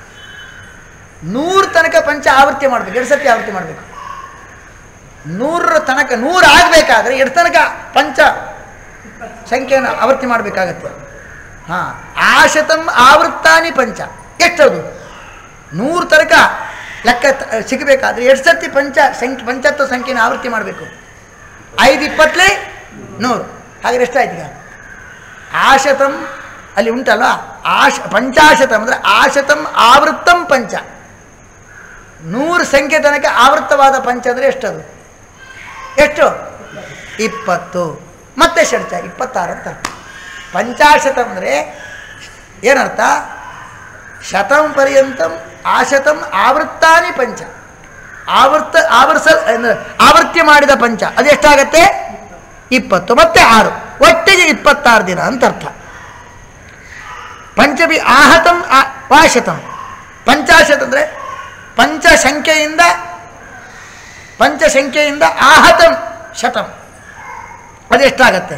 [SPEAKER 1] ನೂರು ತನಕ ಪಂಚ ಆವೃತ್ತಿ ಮಾಡಬೇಕು ಎರಡು ಸರ್ತಿ ಆವೃತ್ತಿ ಮಾಡಬೇಕು ನೂರರ ತನಕ ನೂರು ಆಗಬೇಕಾದ್ರೆ ಎಷ್ಟು ತನಕ ಪಂಚ ಸಂಖ್ಯೆಯನ್ನು ಆವೃತ್ತಿ ಮಾಡಬೇಕಾಗತ್ತೆ ಹಾಂ ಆಶತಂ ಆವೃತ್ತಾನಿ ಪಂಚ ಎಷ್ಟದು ನೂರು ತನಕ ಲೆಕ್ಕ ತ- ಸಿಗಬೇಕಾದ್ರೆ ಎಷ್ಟು ಸರ್ತಿ ಪಂಚ ಸಂಖ್ಯೆ ಪಂಚತ್ವ ಸಂಖ್ಯೆನ ಆವೃತ್ತಿ ಮಾಡಬೇಕು ಐದು ಇಪ್ಪತ್ತಲೇ ನೂರು ಹಾಗಾದ್ರೆ ಎಷ್ಟಾಯ್ತು ಈಗ ಆಶತಂ ಅಲ್ಲಿ ಉಂಟಲ್ಲ ಆಶ ಪಂಚಾಶತಂ ಅಂದರೆ ಆಶತಂ ಆವೃತ್ತಂ ಪಂಚ ನೂರು ಸಂಖ್ಯೆ ತನಕ ಆವೃತ್ತವಾದ ಪಂಚ ಅಂದರೆ ಎಷ್ಟದು ಎಷ್ಟು ಇಪ್ಪತ್ತು ಮತ್ತೆ ಷಡ್ಚ ಇಪ್ಪತ್ತಾರು ಅಂತ ಅರ್ಥ. ಪಂಚಾಶತಂ ಅಂದರೆ ಏನರ್ಥ ಶತಂ ಪರ್ಯಂತಂ ಆಶತಂ ಆವೃತ್ತಾನಿ ಪಂಚ ಆವೃತ್ತ ಆವರ್ಸ ಅಂದ್ರೆ ಆವೃತ್ತಿ ಮಾಡಿದ ಪಂಚ ಅದೆಷ್ಟಾಗತ್ತೆ ಇಪ್ಪತ್ತು ಮತ್ತೆ ಆರು ಒಟ್ಟಿಗೆ ಇಪ್ಪತ್ತಾರು ದಿನ ಅಂತ ಅರ್ಥ ಪಂಚಮಿ ಆಹತಂ ಆ- ವಾಶತಂ ಪಂಚಾಶತ್ ಅಂದರೆ ಪಂಚಸಂಖ್ಯೆಯಿಂದ ಪಂಚಸಂಖ್ಯೆಯಿಂದ ಆಹತಂ ಶತಂ ಅದೆಷ್ಟಾಗತ್ತೆ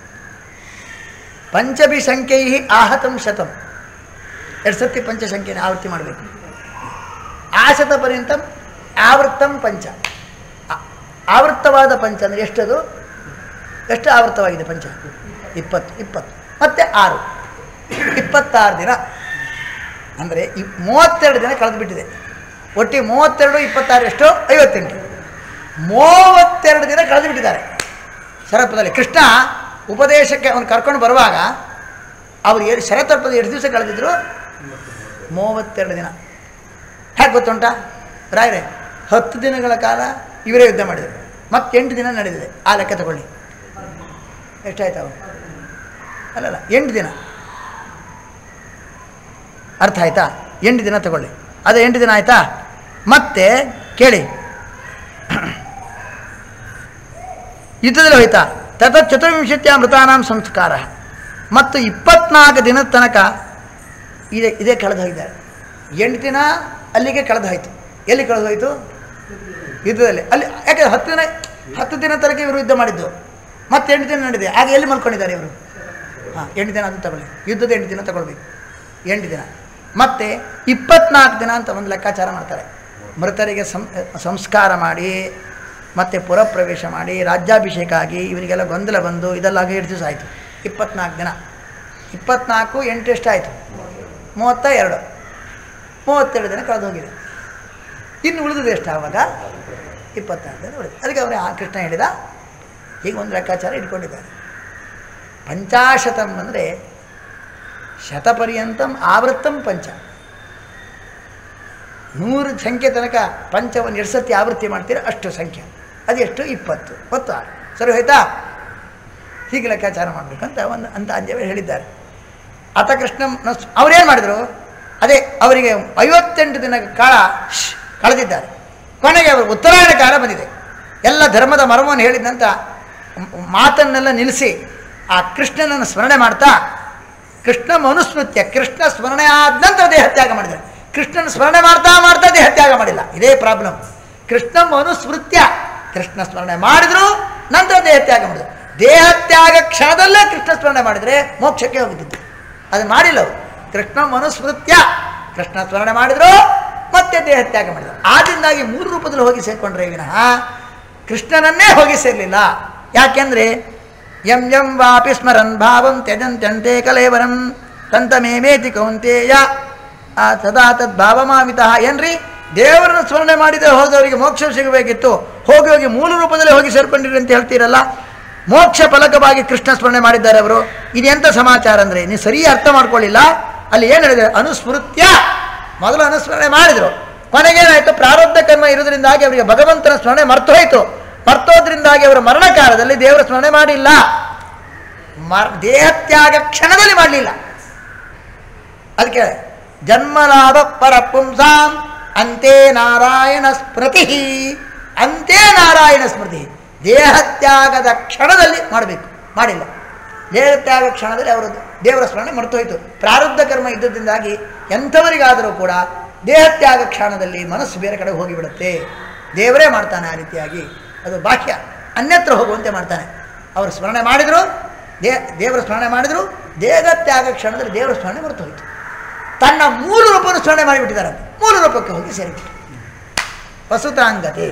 [SPEAKER 1] ಪಂಚಭಿ ಸಂಖ್ಯೈ ಆಹತಂ ಶತಂ ಎರಡು ಸತಿ ಪಂಚಸಂಖ್ಯೆನ ಆವೃತ್ತಿ ಮಾಡಬೇಕು ಆಶತ ಪರ್ಯಂತ ಆವೃತ್ತಂ ಪಂಚ ಆ- ಆವೃತ್ತವಾದ ಪಂಚ ಅಂದರೆ ಎಷ್ಟದು ಎಷ್ಟು ಆವೃತ್ತವಾಗಿದೆ ಪಂಚ ಇಪ್ಪತ್ತು ಇಪ್ಪತ್ತು ಮತ್ತೆ ಆರು ಇಪ್ಪತ್ತಾರು ದಿನ ಅಂದರೆ ಈ ಮೂವತ್ತೆರಡು ದಿನ ಕಳೆದು ಬಿಟ್ಟಿದೆ ಒಟ್ಟಿಗೆ ಮೂವತ್ತೆರಡು ಇಪ್ಪತ್ತಾರು ಎಷ್ಟು ಐವತ್ತೆಂಟು ಮೂವತ್ತೆರಡು ದಿನ ಕಳೆದು ಬಿಟ್ಟಿದ್ದಾರೆ ಶರತ್ಪದಲ್ಲಿ ಕೃಷ್ಣ ಉಪದೇಶಕ್ಕೆ ಅವನು ಕರ್ಕೊಂಡು ಬರುವಾಗ ಅವ್ರು ಏನು ಶರತರ್ಪದ ಎಷ್ಟು ದಿವಸ ಕಳೆದಿದ್ರು ಮೂವತ್ತೆರಡು ದಿನ ಹೇಗೆ ಗೊತ್ತುಂಟಾ ರಾಯರೇ ಹತ್ತು ದಿನಗಳ ಕಾಲ ಇವರೇ ಯುದ್ಧ ಮಾಡಿದರು ಮತ್ತೆ ಎಂಟು ದಿನ ನಡೆದಿದೆ ಆ ಲೆಕ್ಕ ತಗೊಳ್ಳಿ ಎಷ್ಟಾಯ್ತು ಅವರು ಅಲ್ಲಲ್ಲ ಎಂಟು ದಿನ ಅರ್ಥ ಆಯ್ತಾ ಎಂಟು ದಿನ ತಗೊಳ್ಳಿ ಅದು ಎಂಟು ದಿನ ಆಯ್ತಾ ಮತ್ತೆ ಕೇಳಿ ಯುದ್ಧದಲ್ಲಿ ಹೋಯ್ತಾ ತತ ಚತುರ್ವಿಂಶತ್ಯ ಮೃತಾನಾಂ ಸಂಸ್ಕಾರ ಮತ್ತು ಇಪ್ಪತ್ನಾಲ್ಕು ದಿನದ ತನಕ ಇದೆ ಇದೇ ಕಳೆದು ಹೋಗಿದ್ದಾರೆ ಎಂಟು ದಿನ ಅಲ್ಲಿಗೆ ಕಳೆದು ಹೋಯ್ತು ಎಲ್ಲಿ ಕಳೆದು ಹೋಯ್ತು ಯುದ್ಧದಲ್ಲಿ ಅಲ್ಲಿ ಯಾಕೆ ಹತ್ತು ದಿನ ಹತ್ತು ದಿನ ತನಕ ಇವರು ಯುದ್ಧ ಮಾಡಿದ್ದು ಮತ್ತೆ ಎಂಟು ದಿನ ನಡೆದಿದೆ ಆಗ ಎಲ್ಲಿ ಮಲ್ಕೊಂಡಿದ್ದಾರೆ ಇವರು ಹಾಂ ಎಂಟು ದಿನ ಅದು ತಗೊಳ್ಳಿ ಯುದ್ಧದ ಎಂಟು ದಿನ ತಗೊಳ್ಬೇಕು ಎಂಟು ದಿನ ಮತ್ತು ಇಪ್ಪತ್ನಾಲ್ಕು ದಿನ ಅಂತ ಒಂದು ಲೆಕ್ಕಾಚಾರ ಮಾಡ್ತಾರೆ ಮೃತರಿಗೆ ಸಂ ಸಂಸ್ಕಾರ ಮಾಡಿ ಮತ್ತು ಪುರಪ್ರವೇಶ ಮಾಡಿ ರಾಜ್ಯಾಭಿಷೇಕ ಆಗಿ ಇವನಿಗೆಲ್ಲ ಗೊಂದಲ ಬಂದು ಇದೆಲ್ಲ ಆಗಿ ಎರಡು ದಿವಸ ಆಯಿತು ಇಪ್ಪತ್ನಾಲ್ಕು ದಿನ ಇಪ್ಪತ್ನಾಲ್ಕು ಎಂಟು ಎಷ್ಟಾಯಿತು ಮೂವತ್ತ ಎರಡು ಮೂವತ್ತೆರಡು ದಿನ ಕಳೆದು ಹೋಗಿದೆ ಇನ್ನು ಉಳಿದಿದೆ ಎಷ್ಟು ಆವಾಗ ಇಪ್ಪತ್ತಾರು ದಿನ ಉಳಿದು ಅದಕ್ಕೆ ಅವರೇ ಆ ಕೃಷ್ಣ ಹೇಳಿದ ಹೀಗೆ ಒಂದು ಲೆಕ್ಕಾಚಾರ ಇಟ್ಕೊಂಡಿದ್ದಾರೆ ಪಂಚಾಶತಂ ಅಂದರೆ ಶತಪರ್ಯಂತಂ ಆವೃತ್ತಂ ಪಂಚ ನೂರು ಸಂಖ್ಯೆ ತನಕ ಪಂಚವನ್ನು ಎರಡು ಸತಿ ಆವೃತ್ತಿ ಮಾಡ್ತೀರ ಅಷ್ಟು ಸಂಖ್ಯೆ ಅದೆಷ್ಟು ಇಪ್ಪತ್ತು ಹೊತ್ತು ಆರು ಸರಿ ಹೋಯ್ತಾ ಹೀಗೆ ಲೆಕ್ಕಾಚಾರ ಮಾಡಬೇಕಂತ ಒಂದು ಅಂತ ಅಂಜವೇ ಹೇಳಿದ್ದಾರೆ ಅತ ಕೃಷ್ಣ ಅವರೇನು ಮಾಡಿದರು ಅದೇ ಅವರಿಗೆ ಐವತ್ತೆಂಟು ದಿನ ಕಾಲ ಶ್ ಕಳೆದಿದ್ದಾರೆ ಕೊನೆಗೆ ಅವರು ಉತ್ತರಾಯಣ ಕಾಲ ಬಂದಿದೆ ಎಲ್ಲ ಧರ್ಮದ ಮರ್ಮವನ್ನು ಹೇಳಿದಂತ ಮ್- ಮಾತನ್ನೆಲ್ಲ ನಿಲ್ಲಿಸಿ ಆ ಕೃಷ್ಣನನ್ನು ಸ್ಮರಣೆ ಮಾಡ್ತಾ ಕೃಷ್ಣ ಮನುಸ್ಮೃತ್ಯ ಕೃಷ್ಣ ಸ್ಮರಣೆ ಆದ ನಂತರ ದೇಹತ್ಯಾಗ ಮಾಡಿದ್ದಾರೆ ಕೃಷ್ಣನ ಸ್ಮರಣೆ ಮಾಡ್ತಾ ಮಾಡ್ತಾ ದೇಹತ್ಯಾಗ ಮಾಡಿಲ್ಲ ಇದೇ ಪ್ರಾಬ್ಲಮ್ ಕೃಷ್ಣ ಮನುಸ್ಮೃತ್ಯ ಕೃಷ್ಣ ಸ್ಮರಣೆ ಮಾಡಿದ್ರು ನಂತರ ದೇಹತ್ಯಾಗ ಮಾಡಿದ್ರು ದೇಹತ್ಯಾಗ ಕ್ಷಣದಲ್ಲೇ ಕೃಷ್ಣ ಸ್ಮರಣೆ ಮಾಡಿದರೆ ಮೋಕ್ಷಕ್ಕೆ ಹೋಗುತ್ತಿದ್ದು ಅದು ಮಾಡಿಲ್ಲ ಅವರು ಕೃಷ್ಣ ಮನುಸ್ಮೃತ್ಯ ಕೃಷ್ಣ ಸ್ಮರಣೆ ಮಾಡಿದ್ರು ಮತ್ತೆ ದೇಹತ್ಯಾಗ ಮಾಡಿದ್ರು ಆದ್ದರಿಂದಾಗಿ ಮೂರು ರೂಪದಲ್ಲಿ ಹೋಗಿ ಸೇರ್ಕೊಂಡ್ರೆ ವಿನಃ ಕೃಷ್ಣನನ್ನೇ ಹೋಗಿ ಸೇರಲಿಲ್ಲ ಯಾಕೆಂದ್ರೆ ಯಂ ಯಂ ವಾಪಿ ಸ್ಮರನ್ ಭಾವಂ ತ್ಯಜಂತ್ಯಂತೆ ಕಲೇವರಂ ತಂತಮೇಮೇತಿ ಕೌಂತೇಯ ಆ ಸದಾ ತದ್ ಭಾವಮಾಮಿತಃ ಏನ್ರಿ ದೇವರನ್ನು ಸ್ಮರಣೆ ಮಾಡಿದರೆ ಹೋದವರಿಗೆ ಮೋಕ್ಷ ಸಿಗಬೇಕಿತ್ತು ಹೋಗಿ ಹೋಗಿ ಮೂಲ ರೂಪದಲ್ಲಿ ಹೋಗಿ ಸೇರ್ಕೊಂಡಿರಿ ಅಂತ ಹೇಳ್ತೀರಲ್ಲ ಮೋಕ್ಷ ಫಲಕವಾಗಿ ಕೃಷ್ಣ ಸ್ಮರಣೆ ಮಾಡಿದ್ದಾರೆ ಅವರು ಇದೆಂಥ ಸಮಾಚಾರ ಅಂದರೆ ನೀವು ಸರಿ ಅರ್ಥ ಮಾಡ್ಕೊಳ್ಳಿಲ್ಲ ಅಲ್ಲಿ ಏನು ಹೇಳಿದೆ ಅನುಸ್ಮೃತ್ಯ ಮೊದಲು ಅನುಸ್ಮರಣೆ ಮಾಡಿದರು ಕೊನೆಗೇನಾಯಿತು ಪ್ರಾರಬ್ಧ ಕರ್ಮ ಇರೋದ್ರಿಂದಾಗಿ ಅವರಿಗೆ ಭಗವಂತನ ಸ್ಮರಣೆ ಮರ್ತೋಯ್ತು ಮರ್ತೋದ್ರಿಂದಾಗಿ ಅವರ ಮರಣ ಕಾಲದಲ್ಲಿ ದೇವರ ಸ್ಮರಣೆ ಮಾಡಿಲ್ಲ ಮರ್ ದೇಹತ್ಯಾಗ ಕ್ಷಣದಲ್ಲಿ ಮಾಡಲಿಲ್ಲ ಅದಕ್ಕೆ ಜನ್ಮಲಾಭ ಪರ ಪುಂಸಾಂ ಅಂತೆ ನಾರಾಯಣ ಸ್ಮೃತಿ ಅಂತೆ ನಾರಾಯಣ ಸ್ಮೃತಿ ದೇಹತ್ಯಾಗದ ಕ್ಷಣದಲ್ಲಿ ಮಾಡಬೇಕು ಮಾಡಿಲ್ಲ ದೇಹತ್ಯಾಗ ಕ್ಷಣದಲ್ಲಿ ಅವರು ದೇವರ ಸ್ಮರಣೆ ಮರೆತೋಯ್ತು ಪ್ರಾರಬ್ಧ ಕರ್ಮ ಇದ್ದದಿಂದಾಗಿ ಎಂಥವರಿಗಾದರೂ ಕೂಡ ದೇಹತ್ಯಾಗ ಕ್ಷಣದಲ್ಲಿ ಮನಸ್ಸು ಬೇರೆ ಕಡೆ ಹೋಗಿಬಿಡುತ್ತೆ ದೇವರೇ ಮಾಡ್ತಾನೆ ಆ ರೀತಿಯಾಗಿ ಅದು ಬಾಹ್ಯ ಅನ್ಯತ್ರ ಹೋಗುವಂತೆ ಮಾಡ್ತಾನೆ ಅವರು ಸ್ಮರಣೆ ಮಾಡಿದರು ದೇ ದೇವರ ಸ್ಮರಣೆ ಮಾಡಿದರು ದೇಹತ್ಯಾಗ ಕ್ಷಣದಲ್ಲಿ ದೇವರ ಸ್ಮರಣೆ ಮರೆತು ಹೋಯಿತು ತನ್ನ ಮೂಲ ರೂಪವನ್ನು ಸ್ಮರಣೆ ಮಾಡಿಬಿಟ್ಟಿದ್ದಾರೆ ಮೂಲ ರೂಪಕ್ಕೆ ಹೋಗಿ ಸೇರಿಬಿಟ್ಟು ವಸುತಾಂಗತೆ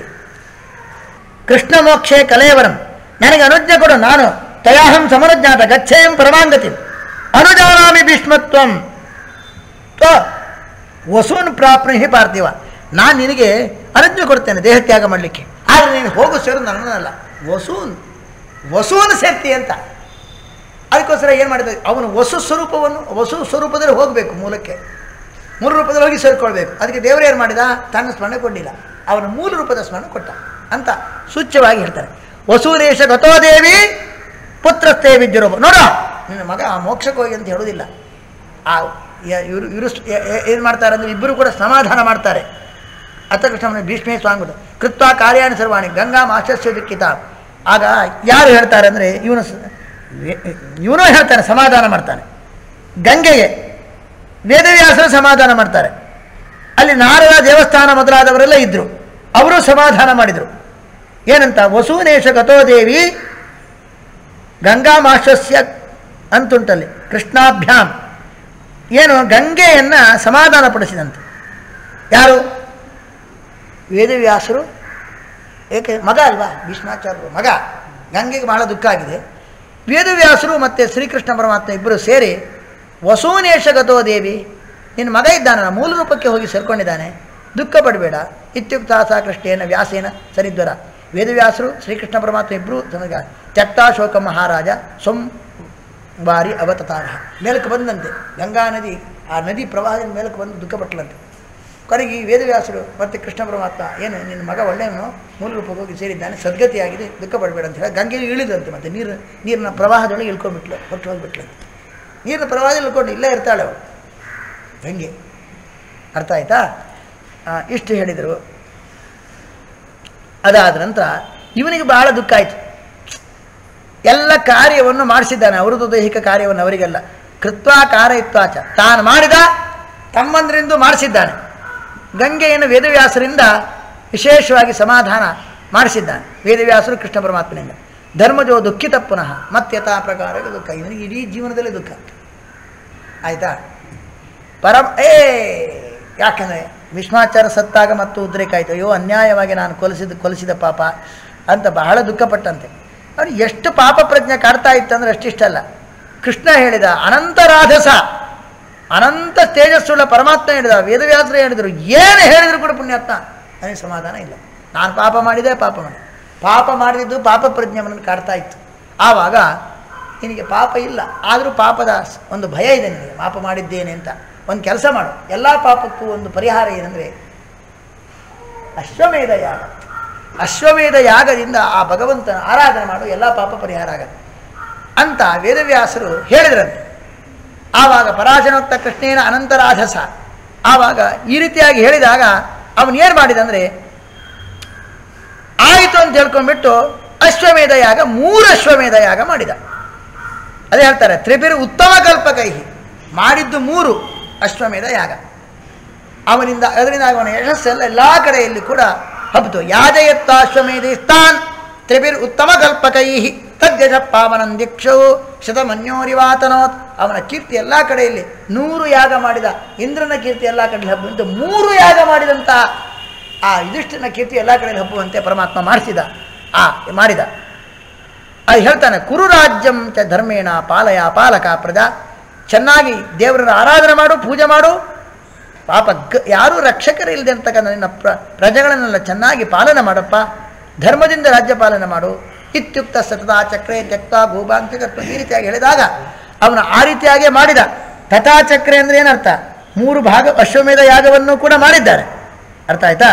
[SPEAKER 1] ಕೃಷ್ಣ ಮೋಕ್ಷೇ ಕಲೇವರಂ ನನಗೆ ಅನುಜ್ಞೆ ಕೊಡು ನಾನು ತಯಾಹಂ ಸಮನುಜ್ಞಾತ ಗಚ್ಚೇಯಂ ಪರಮಾಂಗತಿ ಅನುಜಾನಾಮಿ ಭೀಷ್ಮತ್ವಂ ತ್ವ ವಸೂನ್ ಪ್ರಾಪ್ನುಹಿ ಪಾರ್ಥಿವ ನಾನು ನಿನಗೆ ಅನುಜ್ಞೆ ಕೊಡ್ತೇನೆ ದೇಹತ್ಯಾಗ ಮಾಡಲಿಕ್ಕೆ ಆದರೆ ನೀನು ಹೋಗು ಸೇರು ನನ್ನನ್ನಲ್ಲ ವಸೂನ್ ವಸೂನ್ ಸೇರ್ತಿ ಅಂತ ಅದಕ್ಕೋಸ್ಕರ ಏನು ಮಾಡಿದ ಅವನು ವಸು ಸ್ವರೂಪವನ್ನು ವಸು ಸ್ವರೂಪದಲ್ಲಿ ಹೋಗಬೇಕು ಮೂಲಕ್ಕೆ ಮೂಲ ರೂಪದಲ್ಲಿ ಹೋಗಿ ಸೇರಿಕೊಳ್ಬೇಕು ಅದಕ್ಕೆ ದೇವರು ಏನು ಮಾಡಿದ ತನ್ನ ಸ್ಮರಣೆ ಕೊಡಲಿಲ್ಲ ಅವನ ಮೂಲ ರೂಪದ ಸ್ಮರಣೆ ಕೊಟ್ಟ ಅಂತ ಸೂಚ್ಯವಾಗಿ ಹೇಳ್ತಾರೆ ವಸೂರೇಶ ಗತೋದೇವಿ ಪುತ್ರಸ್ಥೇ ವಿದ್ಯುರೋಪ ನೋಡೋ ನಿನ್ನ ಮಗ ಆ ಮೋಕ್ಷಕ್ಕೆ ಹೋಗಿ ಅಂತ ಹೇಳೋದಿಲ್ಲ ಆ ಯ- ಇವರು ಇವರು ಏನು ಮಾಡ್ತಾರೆ ಅಂದರೆ ಇಬ್ಬರು ಕೂಡ ಸಮಾಧಾನ ಮಾಡ್ತಾರೆ ಅಥ ಕೃಷ್ಣನ ಭೀಷ್ಮೇ ಸ್ವಾಮಿಗಳು ಕೃತ್ವ ಕಾರ್ಯಾಣಿ ಸರ್ವಾಣಿ ಗಂಗಾ ಮಾಸ್ಟರ್ಸ್ಯ ದುಃಖಿತ ಆಗ ಯಾರು ಹೇಳ್ತಾರೆ ಅಂದರೆ ಇವನು ಸ- ವೇ- ಇವನು ಹೇಳ್ತಾನೆ ಸಮಾಧಾನ ಮಾಡ್ತಾನೆ ಗಂಗೆಗೆ ವೇದವ್ಯಾಸರು ಸಮಾಧಾನ ಮಾಡ್ತಾರೆ ಅಲ್ಲಿ ನಾರದ ದೇವಸ್ಥಾನ ಮೊದಲಾದವರೆಲ್ಲ ಇದ್ದರು ಅವರು ಸಮಾಧಾನ ಮಾಡಿದರು ಏನಂತ ವಸೂನೇಶ ಗತೋದೇವಿ ಗಂಗಾಮಾಶಸ್ಯ ಅಂತುಂಟಲ್ಲಿ ಕೃಷ್ಣಾಭ್ಯಾಂ ಏನು ಗಂಗೆಯನ್ನು ಸಮಾಧಾನಪಡಿಸಿದಂತೆ ಯಾರು ವೇದವ್ಯಾಸರು ಏಕೆ ಮಗ ಅಲ್ವಾ ಭೀಷ್ಮಾಚಾರ್ಯರು ಮಗ ಗಂಗೆಗೆ ಬಹಳ ದುಃಖ ಆಗಿದೆ ವೇದವ್ಯಾಸರು ಮತ್ತು ಶ್ರೀಕೃಷ್ಣ ಪರಮಾತ್ಮ ಇಬ್ಬರು ಸೇರಿ ವಸೂನೇಶಗತೋ ದೇವಿ ನಿನ್ನ ಮಗ ಇದ್ದಾನಲ್ಲ ಮೂಲ ರೂಪಕ್ಕೆ ಹೋಗಿ ಸೇರ್ಕೊಂಡಿದ್ದಾನೆ ದುಃಖ ಪಡಬೇಡ ಇತ್ಯುಕ್ತ ಸಾ ಕೃಷ್ಣೇನ ವ್ಯಾಸೇನ ಸರಿದ್ವರ ವೇದವ್ಯಾಸರು ಶ್ರೀಕೃಷ್ಣ ಪರಮಾತ್ಮ ಇಬ್ಬರು ತನಗ ತ್ಯಕ್ತಾಶೋಕ ಮಹಾರಾಜ ಸೊಂ ಬಾರಿ ಅವತತಾರ ಮೇಲಕ್ಕೆ ಬಂದಂತೆ ಗಂಗಾ ನದಿ ಆ ನದಿ ಪ್ರವಾಹದಿಂದ ಮೇಲಕ್ಕೆ ಬಂದು ದುಃಖಪಟ್ಟಲಂತೆ ಕೊನೆಗೆ ಈ ವೇದವ್ಯಾಸರು ಮತ್ತು ಕೃಷ್ಣ ಪರಮಾತ್ಮ ಏನು ನಿನ್ನ ಮಗ ಒಳ್ಳೆಯವನು ಮೂಲ ರೂಪಕ್ಕೆ ಹೋಗಿ ಸೇರಿದ್ದಾನೆ ಸದ್ಗತಿಯಾಗಿದೆ ದುಃಖ ಪಡಬೇಡ ಅಂತ ಹೇಳಿ ಗಂಗೆಗೆ ಇಳಿದಂತೆ ಮತ್ತೆ ನೀರು ನೀರಿನ ಪ್ರವಾಹದೊಳಗೆ ಇಳ್ಕೊಂಡ್ಬಿಟ್ಲು ಹೊಟ್ಟು ಹೋಗ್ಬಿಟ್ಲಂತೆ ನೀರಿನ ಪ್ರವಾಹದಲ್ಲಿ ಇಳ್ಕೊಂಡು ಇಲ್ಲೇ ಇರ್ತಾಳೆ ಅವಳು ಗಂಗೆ ಅರ್ಥ ಆಯ್ತಾ ಆ, ಇಷ್ಟು ಹೇಳಿದರು ಅದಾದ ನಂತರ ಇವನಿಗೆ ಬಹಳ ದುಃಖ ಆಯಿತು ಎಲ್ಲ ಕಾರ್ಯವನ್ನು ಮಾಡಿಸಿದ್ದಾನೆ ಅವರದ್ದು ದೈಹಿಕ ಕಾರ್ಯವನ್ನು ಅವರಿಗೆಲ್ಲ ಕೃತ್ವಾ ಕಾರಯಿತ್ವಾಚ ತಾನು ಮಾಡಿದ ತಮ್ಮಂದ್ರಿಂದ ಮಾಡಿಸಿದ್ದಾನೆ ಗಂಗೆಯನ್ನು ವೇದವ್ಯಾಸರಿಂದ ವಿಶೇಷವಾಗಿ ಸಮಾಧಾನ ಮಾಡಿಸಿದ್ದಾನೆ ವೇದವ್ಯಾಸರು ಕೃಷ್ಣ ಪರಮಾತ್ಮನಿಂದ ಧರ್ಮಜೋ ದುಃಖಿತ ಪುನಃ ಮತ್ಯಥಾ ಪ್ರಕಾರ ದುಃಖ ಇವನಿಗೆ ಇಡೀ ಜೀವನದಲ್ಲಿ ದುಃಖ ಆಯಿತಾ ಪರಮ ಏ ಯಾಕಂದರೆ ಭೀಷ್ಮಾಚಾರ ಸತ್ತಾಗ ಮತ್ತು ಉದ್ರೇಕ ಆಯಿತು ಅಯ್ಯೋ ಅನ್ಯಾಯವಾಗಿ ನಾನು ಕೊಲಿಸಿದ ಕೊಲಿಸಿದ ಪಾಪ ಅಂತ ಬಹಳ ದುಃಖಪಟ್ಟಂತೆ ಅವನು ಎಷ್ಟು ಪಾಪ ಪ್ರಜ್ಞೆ ಕಾಡ್ತಾ ಇತ್ತಂದ್ರೆ ಅಷ್ಟಿಷ್ಟಲ್ಲ ಕೃಷ್ಣ ಹೇಳಿದ ಅನಂತ ರಾಧಸ ಅನಂತ ತೇಜಸ್ಸುಳ್ಳ ಪರಮಾತ್ಮ ಹೇಳಿದ ವೇದವ್ಯಾಸರು ಹೇಳಿದರು ಏನು ಹೇಳಿದ್ರು ಕೂಡ ಪುಣ್ಯಾತ್ಮ ನನಗೆ ಸಮಾಧಾನ ಇಲ್ಲ ನಾನು ಪಾಪ ಮಾಡಿದೆ ಪಾಪ ಮಾಡಿದೆ ಪಾಪ ಮಾಡಿದ್ದು ಪಾಪ ಪ್ರಜ್ಞೆಯನ್ನು ಕಾಡ್ತಾ ಇತ್ತು ಆವಾಗ ನಿನಗೆ ಪಾಪ ಇಲ್ಲ ಆದರೂ ಪಾಪದ ಸ್- ಒಂದು ಭಯ ಇದೆ ನಿನಗೆ ಪಾಪ ಮಾಡಿದ್ದೇನೆ ಅಂತ ಒಂದು ಕೆಲಸ ಮಾಡು ಎಲ್ಲ ಪಾಪಕ್ಕೂ ಒಂದು ಪರಿಹಾರ ಏನಂದರೆ ಅಶ್ವಮೇಧ ಯಾಗ ಅಶ್ವಮೇಧ ಯಾಗದಿಂದ ಆ ಭಗವಂತನ ಆರಾಧನೆ ಮಾಡು ಎಲ್ಲ ಪಾಪ ಪರಿಹಾರ ಆಗತ್ತೆ ಅಂತ ವೇದವ್ಯಾಸರು ಹೇಳಿದ್ರಂತೆ ಆವಾಗ ಪರಾಶನೋಕ್ತ ಕೃಷ್ಣೇನ ಅನಂತರಾಧಸ ಆವಾಗ ಈ ರೀತಿಯಾಗಿ ಹೇಳಿದಾಗ ಅವನು ಏನು ಮಾಡಿದಂದರೆ ಆಯಿತು ಅಂತ ಹೇಳ್ಕೊಂಡ್ಬಿಟ್ಟು ಅಶ್ವಮೇಧ ಯಾಗ ಮೂರು ಅಶ್ವಮೇಧ ಯಾಗ ಮಾಡಿದ ಅದೇ ಹೇಳ್ತಾರೆ ತ್ರಿಪಿರು ಉತ್ತಮ ಕಲ್ಪಕೈಹಿ ಮಾಡಿದ್ದು ಮೂರು ಅಶ್ವಮೇಧ ಯಾಗ ಅವನಿಂದ ಅದರಿಂದ ಅವನ ಯಶಸ್ಸೆಲ್ಲ ಎಲ್ಲ ಕಡೆಯಲ್ಲಿ ಕೂಡ ಹಬ್ಬಿತು ಯಾಜಯತ್ತ ಅಶ್ವಮೇಧಿಸ್ತಾನ್ ತ್ರಿಪಿರ್ ಉತ್ತಮ ಕಲ್ಪಕೈಹಿ ತದ್ಯಜ ಪಾವನಂದಿಕ್ಷು ಶತಮನ್ಯೋರಿವಾತನೋತ್ ಅವನ ಕೀರ್ತಿ ಎಲ್ಲ ಕಡೆಯಲ್ಲಿ ನೂರು ಯಾಗ ಮಾಡಿದ ಇಂದ್ರನ ಕೀರ್ತಿ ಎಲ್ಲ ಕಡೆಯಲ್ಲಿ ಹಬ್ಬುವಂತೆ ಮೂರು ಯಾಗ ಮಾಡಿದಂಥ ಆ ಯುಧಿಷ್ಠಿರನ ಕೀರ್ತಿ ಎಲ್ಲ ಕಡೆಯಲ್ಲಿ ಹಬ್ಬುವಂತೆ ಪರಮಾತ್ಮ ಮಾಡಿಸಿದ ಆ ಮಾಡಿದ ಅದು ಹೇಳ್ತಾನೆ ಕುರು ರಾಜ್ಯಂ ಚ ಧರ್ಮೇಣ ಪಾಲಯ ಪಾಲಕ ಪ್ರಜಾ ಚೆನ್ನಾಗಿ ದೇವರನ್ನ ಆರಾಧನೆ ಮಾಡು ಪೂಜೆ ಮಾಡು ಪಾಪ ಗ ಯಾರೂ ರಕ್ಷಕರು ಇಲ್ಲದೆ ಅಂತಕ್ಕಂಥ ನಿನ್ನ ಪ್ರ ಪ್ರಜೆಗಳನ್ನೆಲ್ಲ ಚೆನ್ನಾಗಿ ಪಾಲನೆ ಮಾಡಪ್ಪ ಧರ್ಮದಿಂದ ರಾಜ್ಯ ಪಾಲನೆ ಮಾಡು ಇತ್ಯುಕ್ತ ಸತತಾ ಚಕ್ರೆ ತ್ಯಕ್ತ ಭೂಭಾಂತಿಕತ್ವ ಈ ರೀತಿಯಾಗಿ ಹೇಳಿದಾಗ ಅವನು ಆ ರೀತಿಯಾಗೇ ಮಾಡಿದ ತಥಾ ಚಕ್ರೆ ಅಂದರೆ ಏನರ್ಥ ಮೂರು ಭಾಗ ಅಶ್ವಮೇಧ ಯಾಗವನ್ನು ಕೂಡ ಮಾಡಿದ್ದಾರೆ ಅರ್ಥ ಆಯ್ತಾ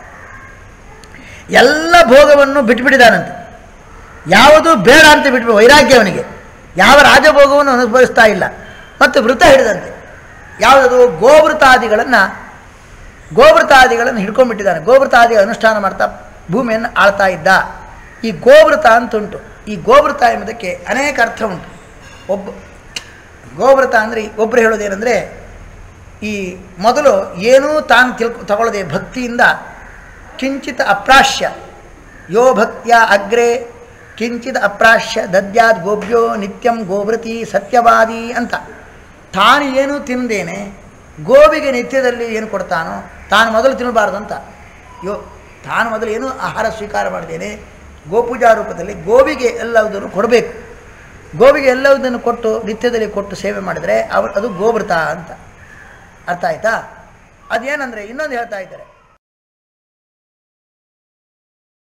[SPEAKER 1] ಎಲ್ಲ ಭೋಗವನ್ನು ಬಿಟ್ಬಿಟ್ಟಿದ್ದಾನಂತೆ ಯಾವುದು ಬೇಡ ಅಂತ ಬಿಟ್ಬಿಟ್ಟು ವೈರಾಗ್ಯ ಅವನಿಗೆ ಯಾವ ರಾಜಭೋಗವನ್ನು ಅನುಭವಿಸ್ತಾ ಇಲ್ಲ ಮತ್ತು ವೃತ ಹಿಡಿದಂತೆ ಯಾವುದದು ಗೋವೃತಾದಿಗಳನ್ನು ಗೋವೃತಾದಿಗಳನ್ನು ಹಿಡ್ಕೊಂಡ್ಬಿಟ್ಟಿದ್ದಾನೆ ಗೋವೃತಾದಿ ಅನುಷ್ಠಾನ ಮಾಡ್ತಾ ಭೂಮಿಯನ್ನು ಆಳ್ತಾ ಇದ್ದ ಈ ಗೋವೃತ ಅಂತುಂಟು ಈ ಗೋವೃತ ಎಂಬುದಕ್ಕೆ ಅನೇಕ ಅರ್ಥ ಉಂಟು ಒಬ್ಬ ಗೋವೃತ ಅಂದರೆ ಒಬ್ಬರು ಹೇಳೋದೇನೆಂದರೆ ಈ ಮೊದಲು ಏನೂ ತಾನು ತಿಳ್ಕೊ ತಗೊಳ್ಳದೆ ಭಕ್ತಿಯಿಂದ ಕಿಂಚಿತ್ ಅಪ್ರಾಶ್ಯ ಯೋ ಭಕ್ತಿಯ ಅಗ್ರೆ ಕಿಂಚಿತ್ ಅಪ್ರಾಶ್ಯ ದದ್ಯಾದ್ ಗೋಭ್ಯೋ ನಿತ್ಯಂ ಗೋವೃತಿ ಸತ್ಯವಾದಿ ಅಂತ ತಾನು ಏನು ತಿಂದೇನೆ ಗೋವಿಗೆ ನಿತ್ಯದಲ್ಲಿ ಏನು ಕೊಡ್ತಾನೋ ತಾನು ಮೊದಲು ತಿನ್ನಬಾರ್ದು ಅಂತ ಯೋ ತಾನು ಮೊದಲು ಏನು ಆಹಾರ ಸ್ವೀಕಾರ ಮಾಡಿದ್ದೇನೆ ಗೋಪೂಜಾ ರೂಪದಲ್ಲಿ ಗೋವಿಗೆ ಎಲ್ಲವುದನ್ನು ಕೊಡಬೇಕು ಗೋವಿಗೆ ಎಲ್ಲವುದನ್ನು ಕೊಟ್ಟು ನಿತ್ಯದಲ್ಲಿ ಕೊಟ್ಟು ಸೇವೆ ಮಾಡಿದರೆ ಅವ ಅದು ಗೋವೃತ ಅಂತ ಅರ್ಥ ಆಯ್ತಾ ಅದೇನಂದರೆ ಇನ್ನೊಂದು ಹೇಳ್ತಾ ಇದ್ದಾರೆ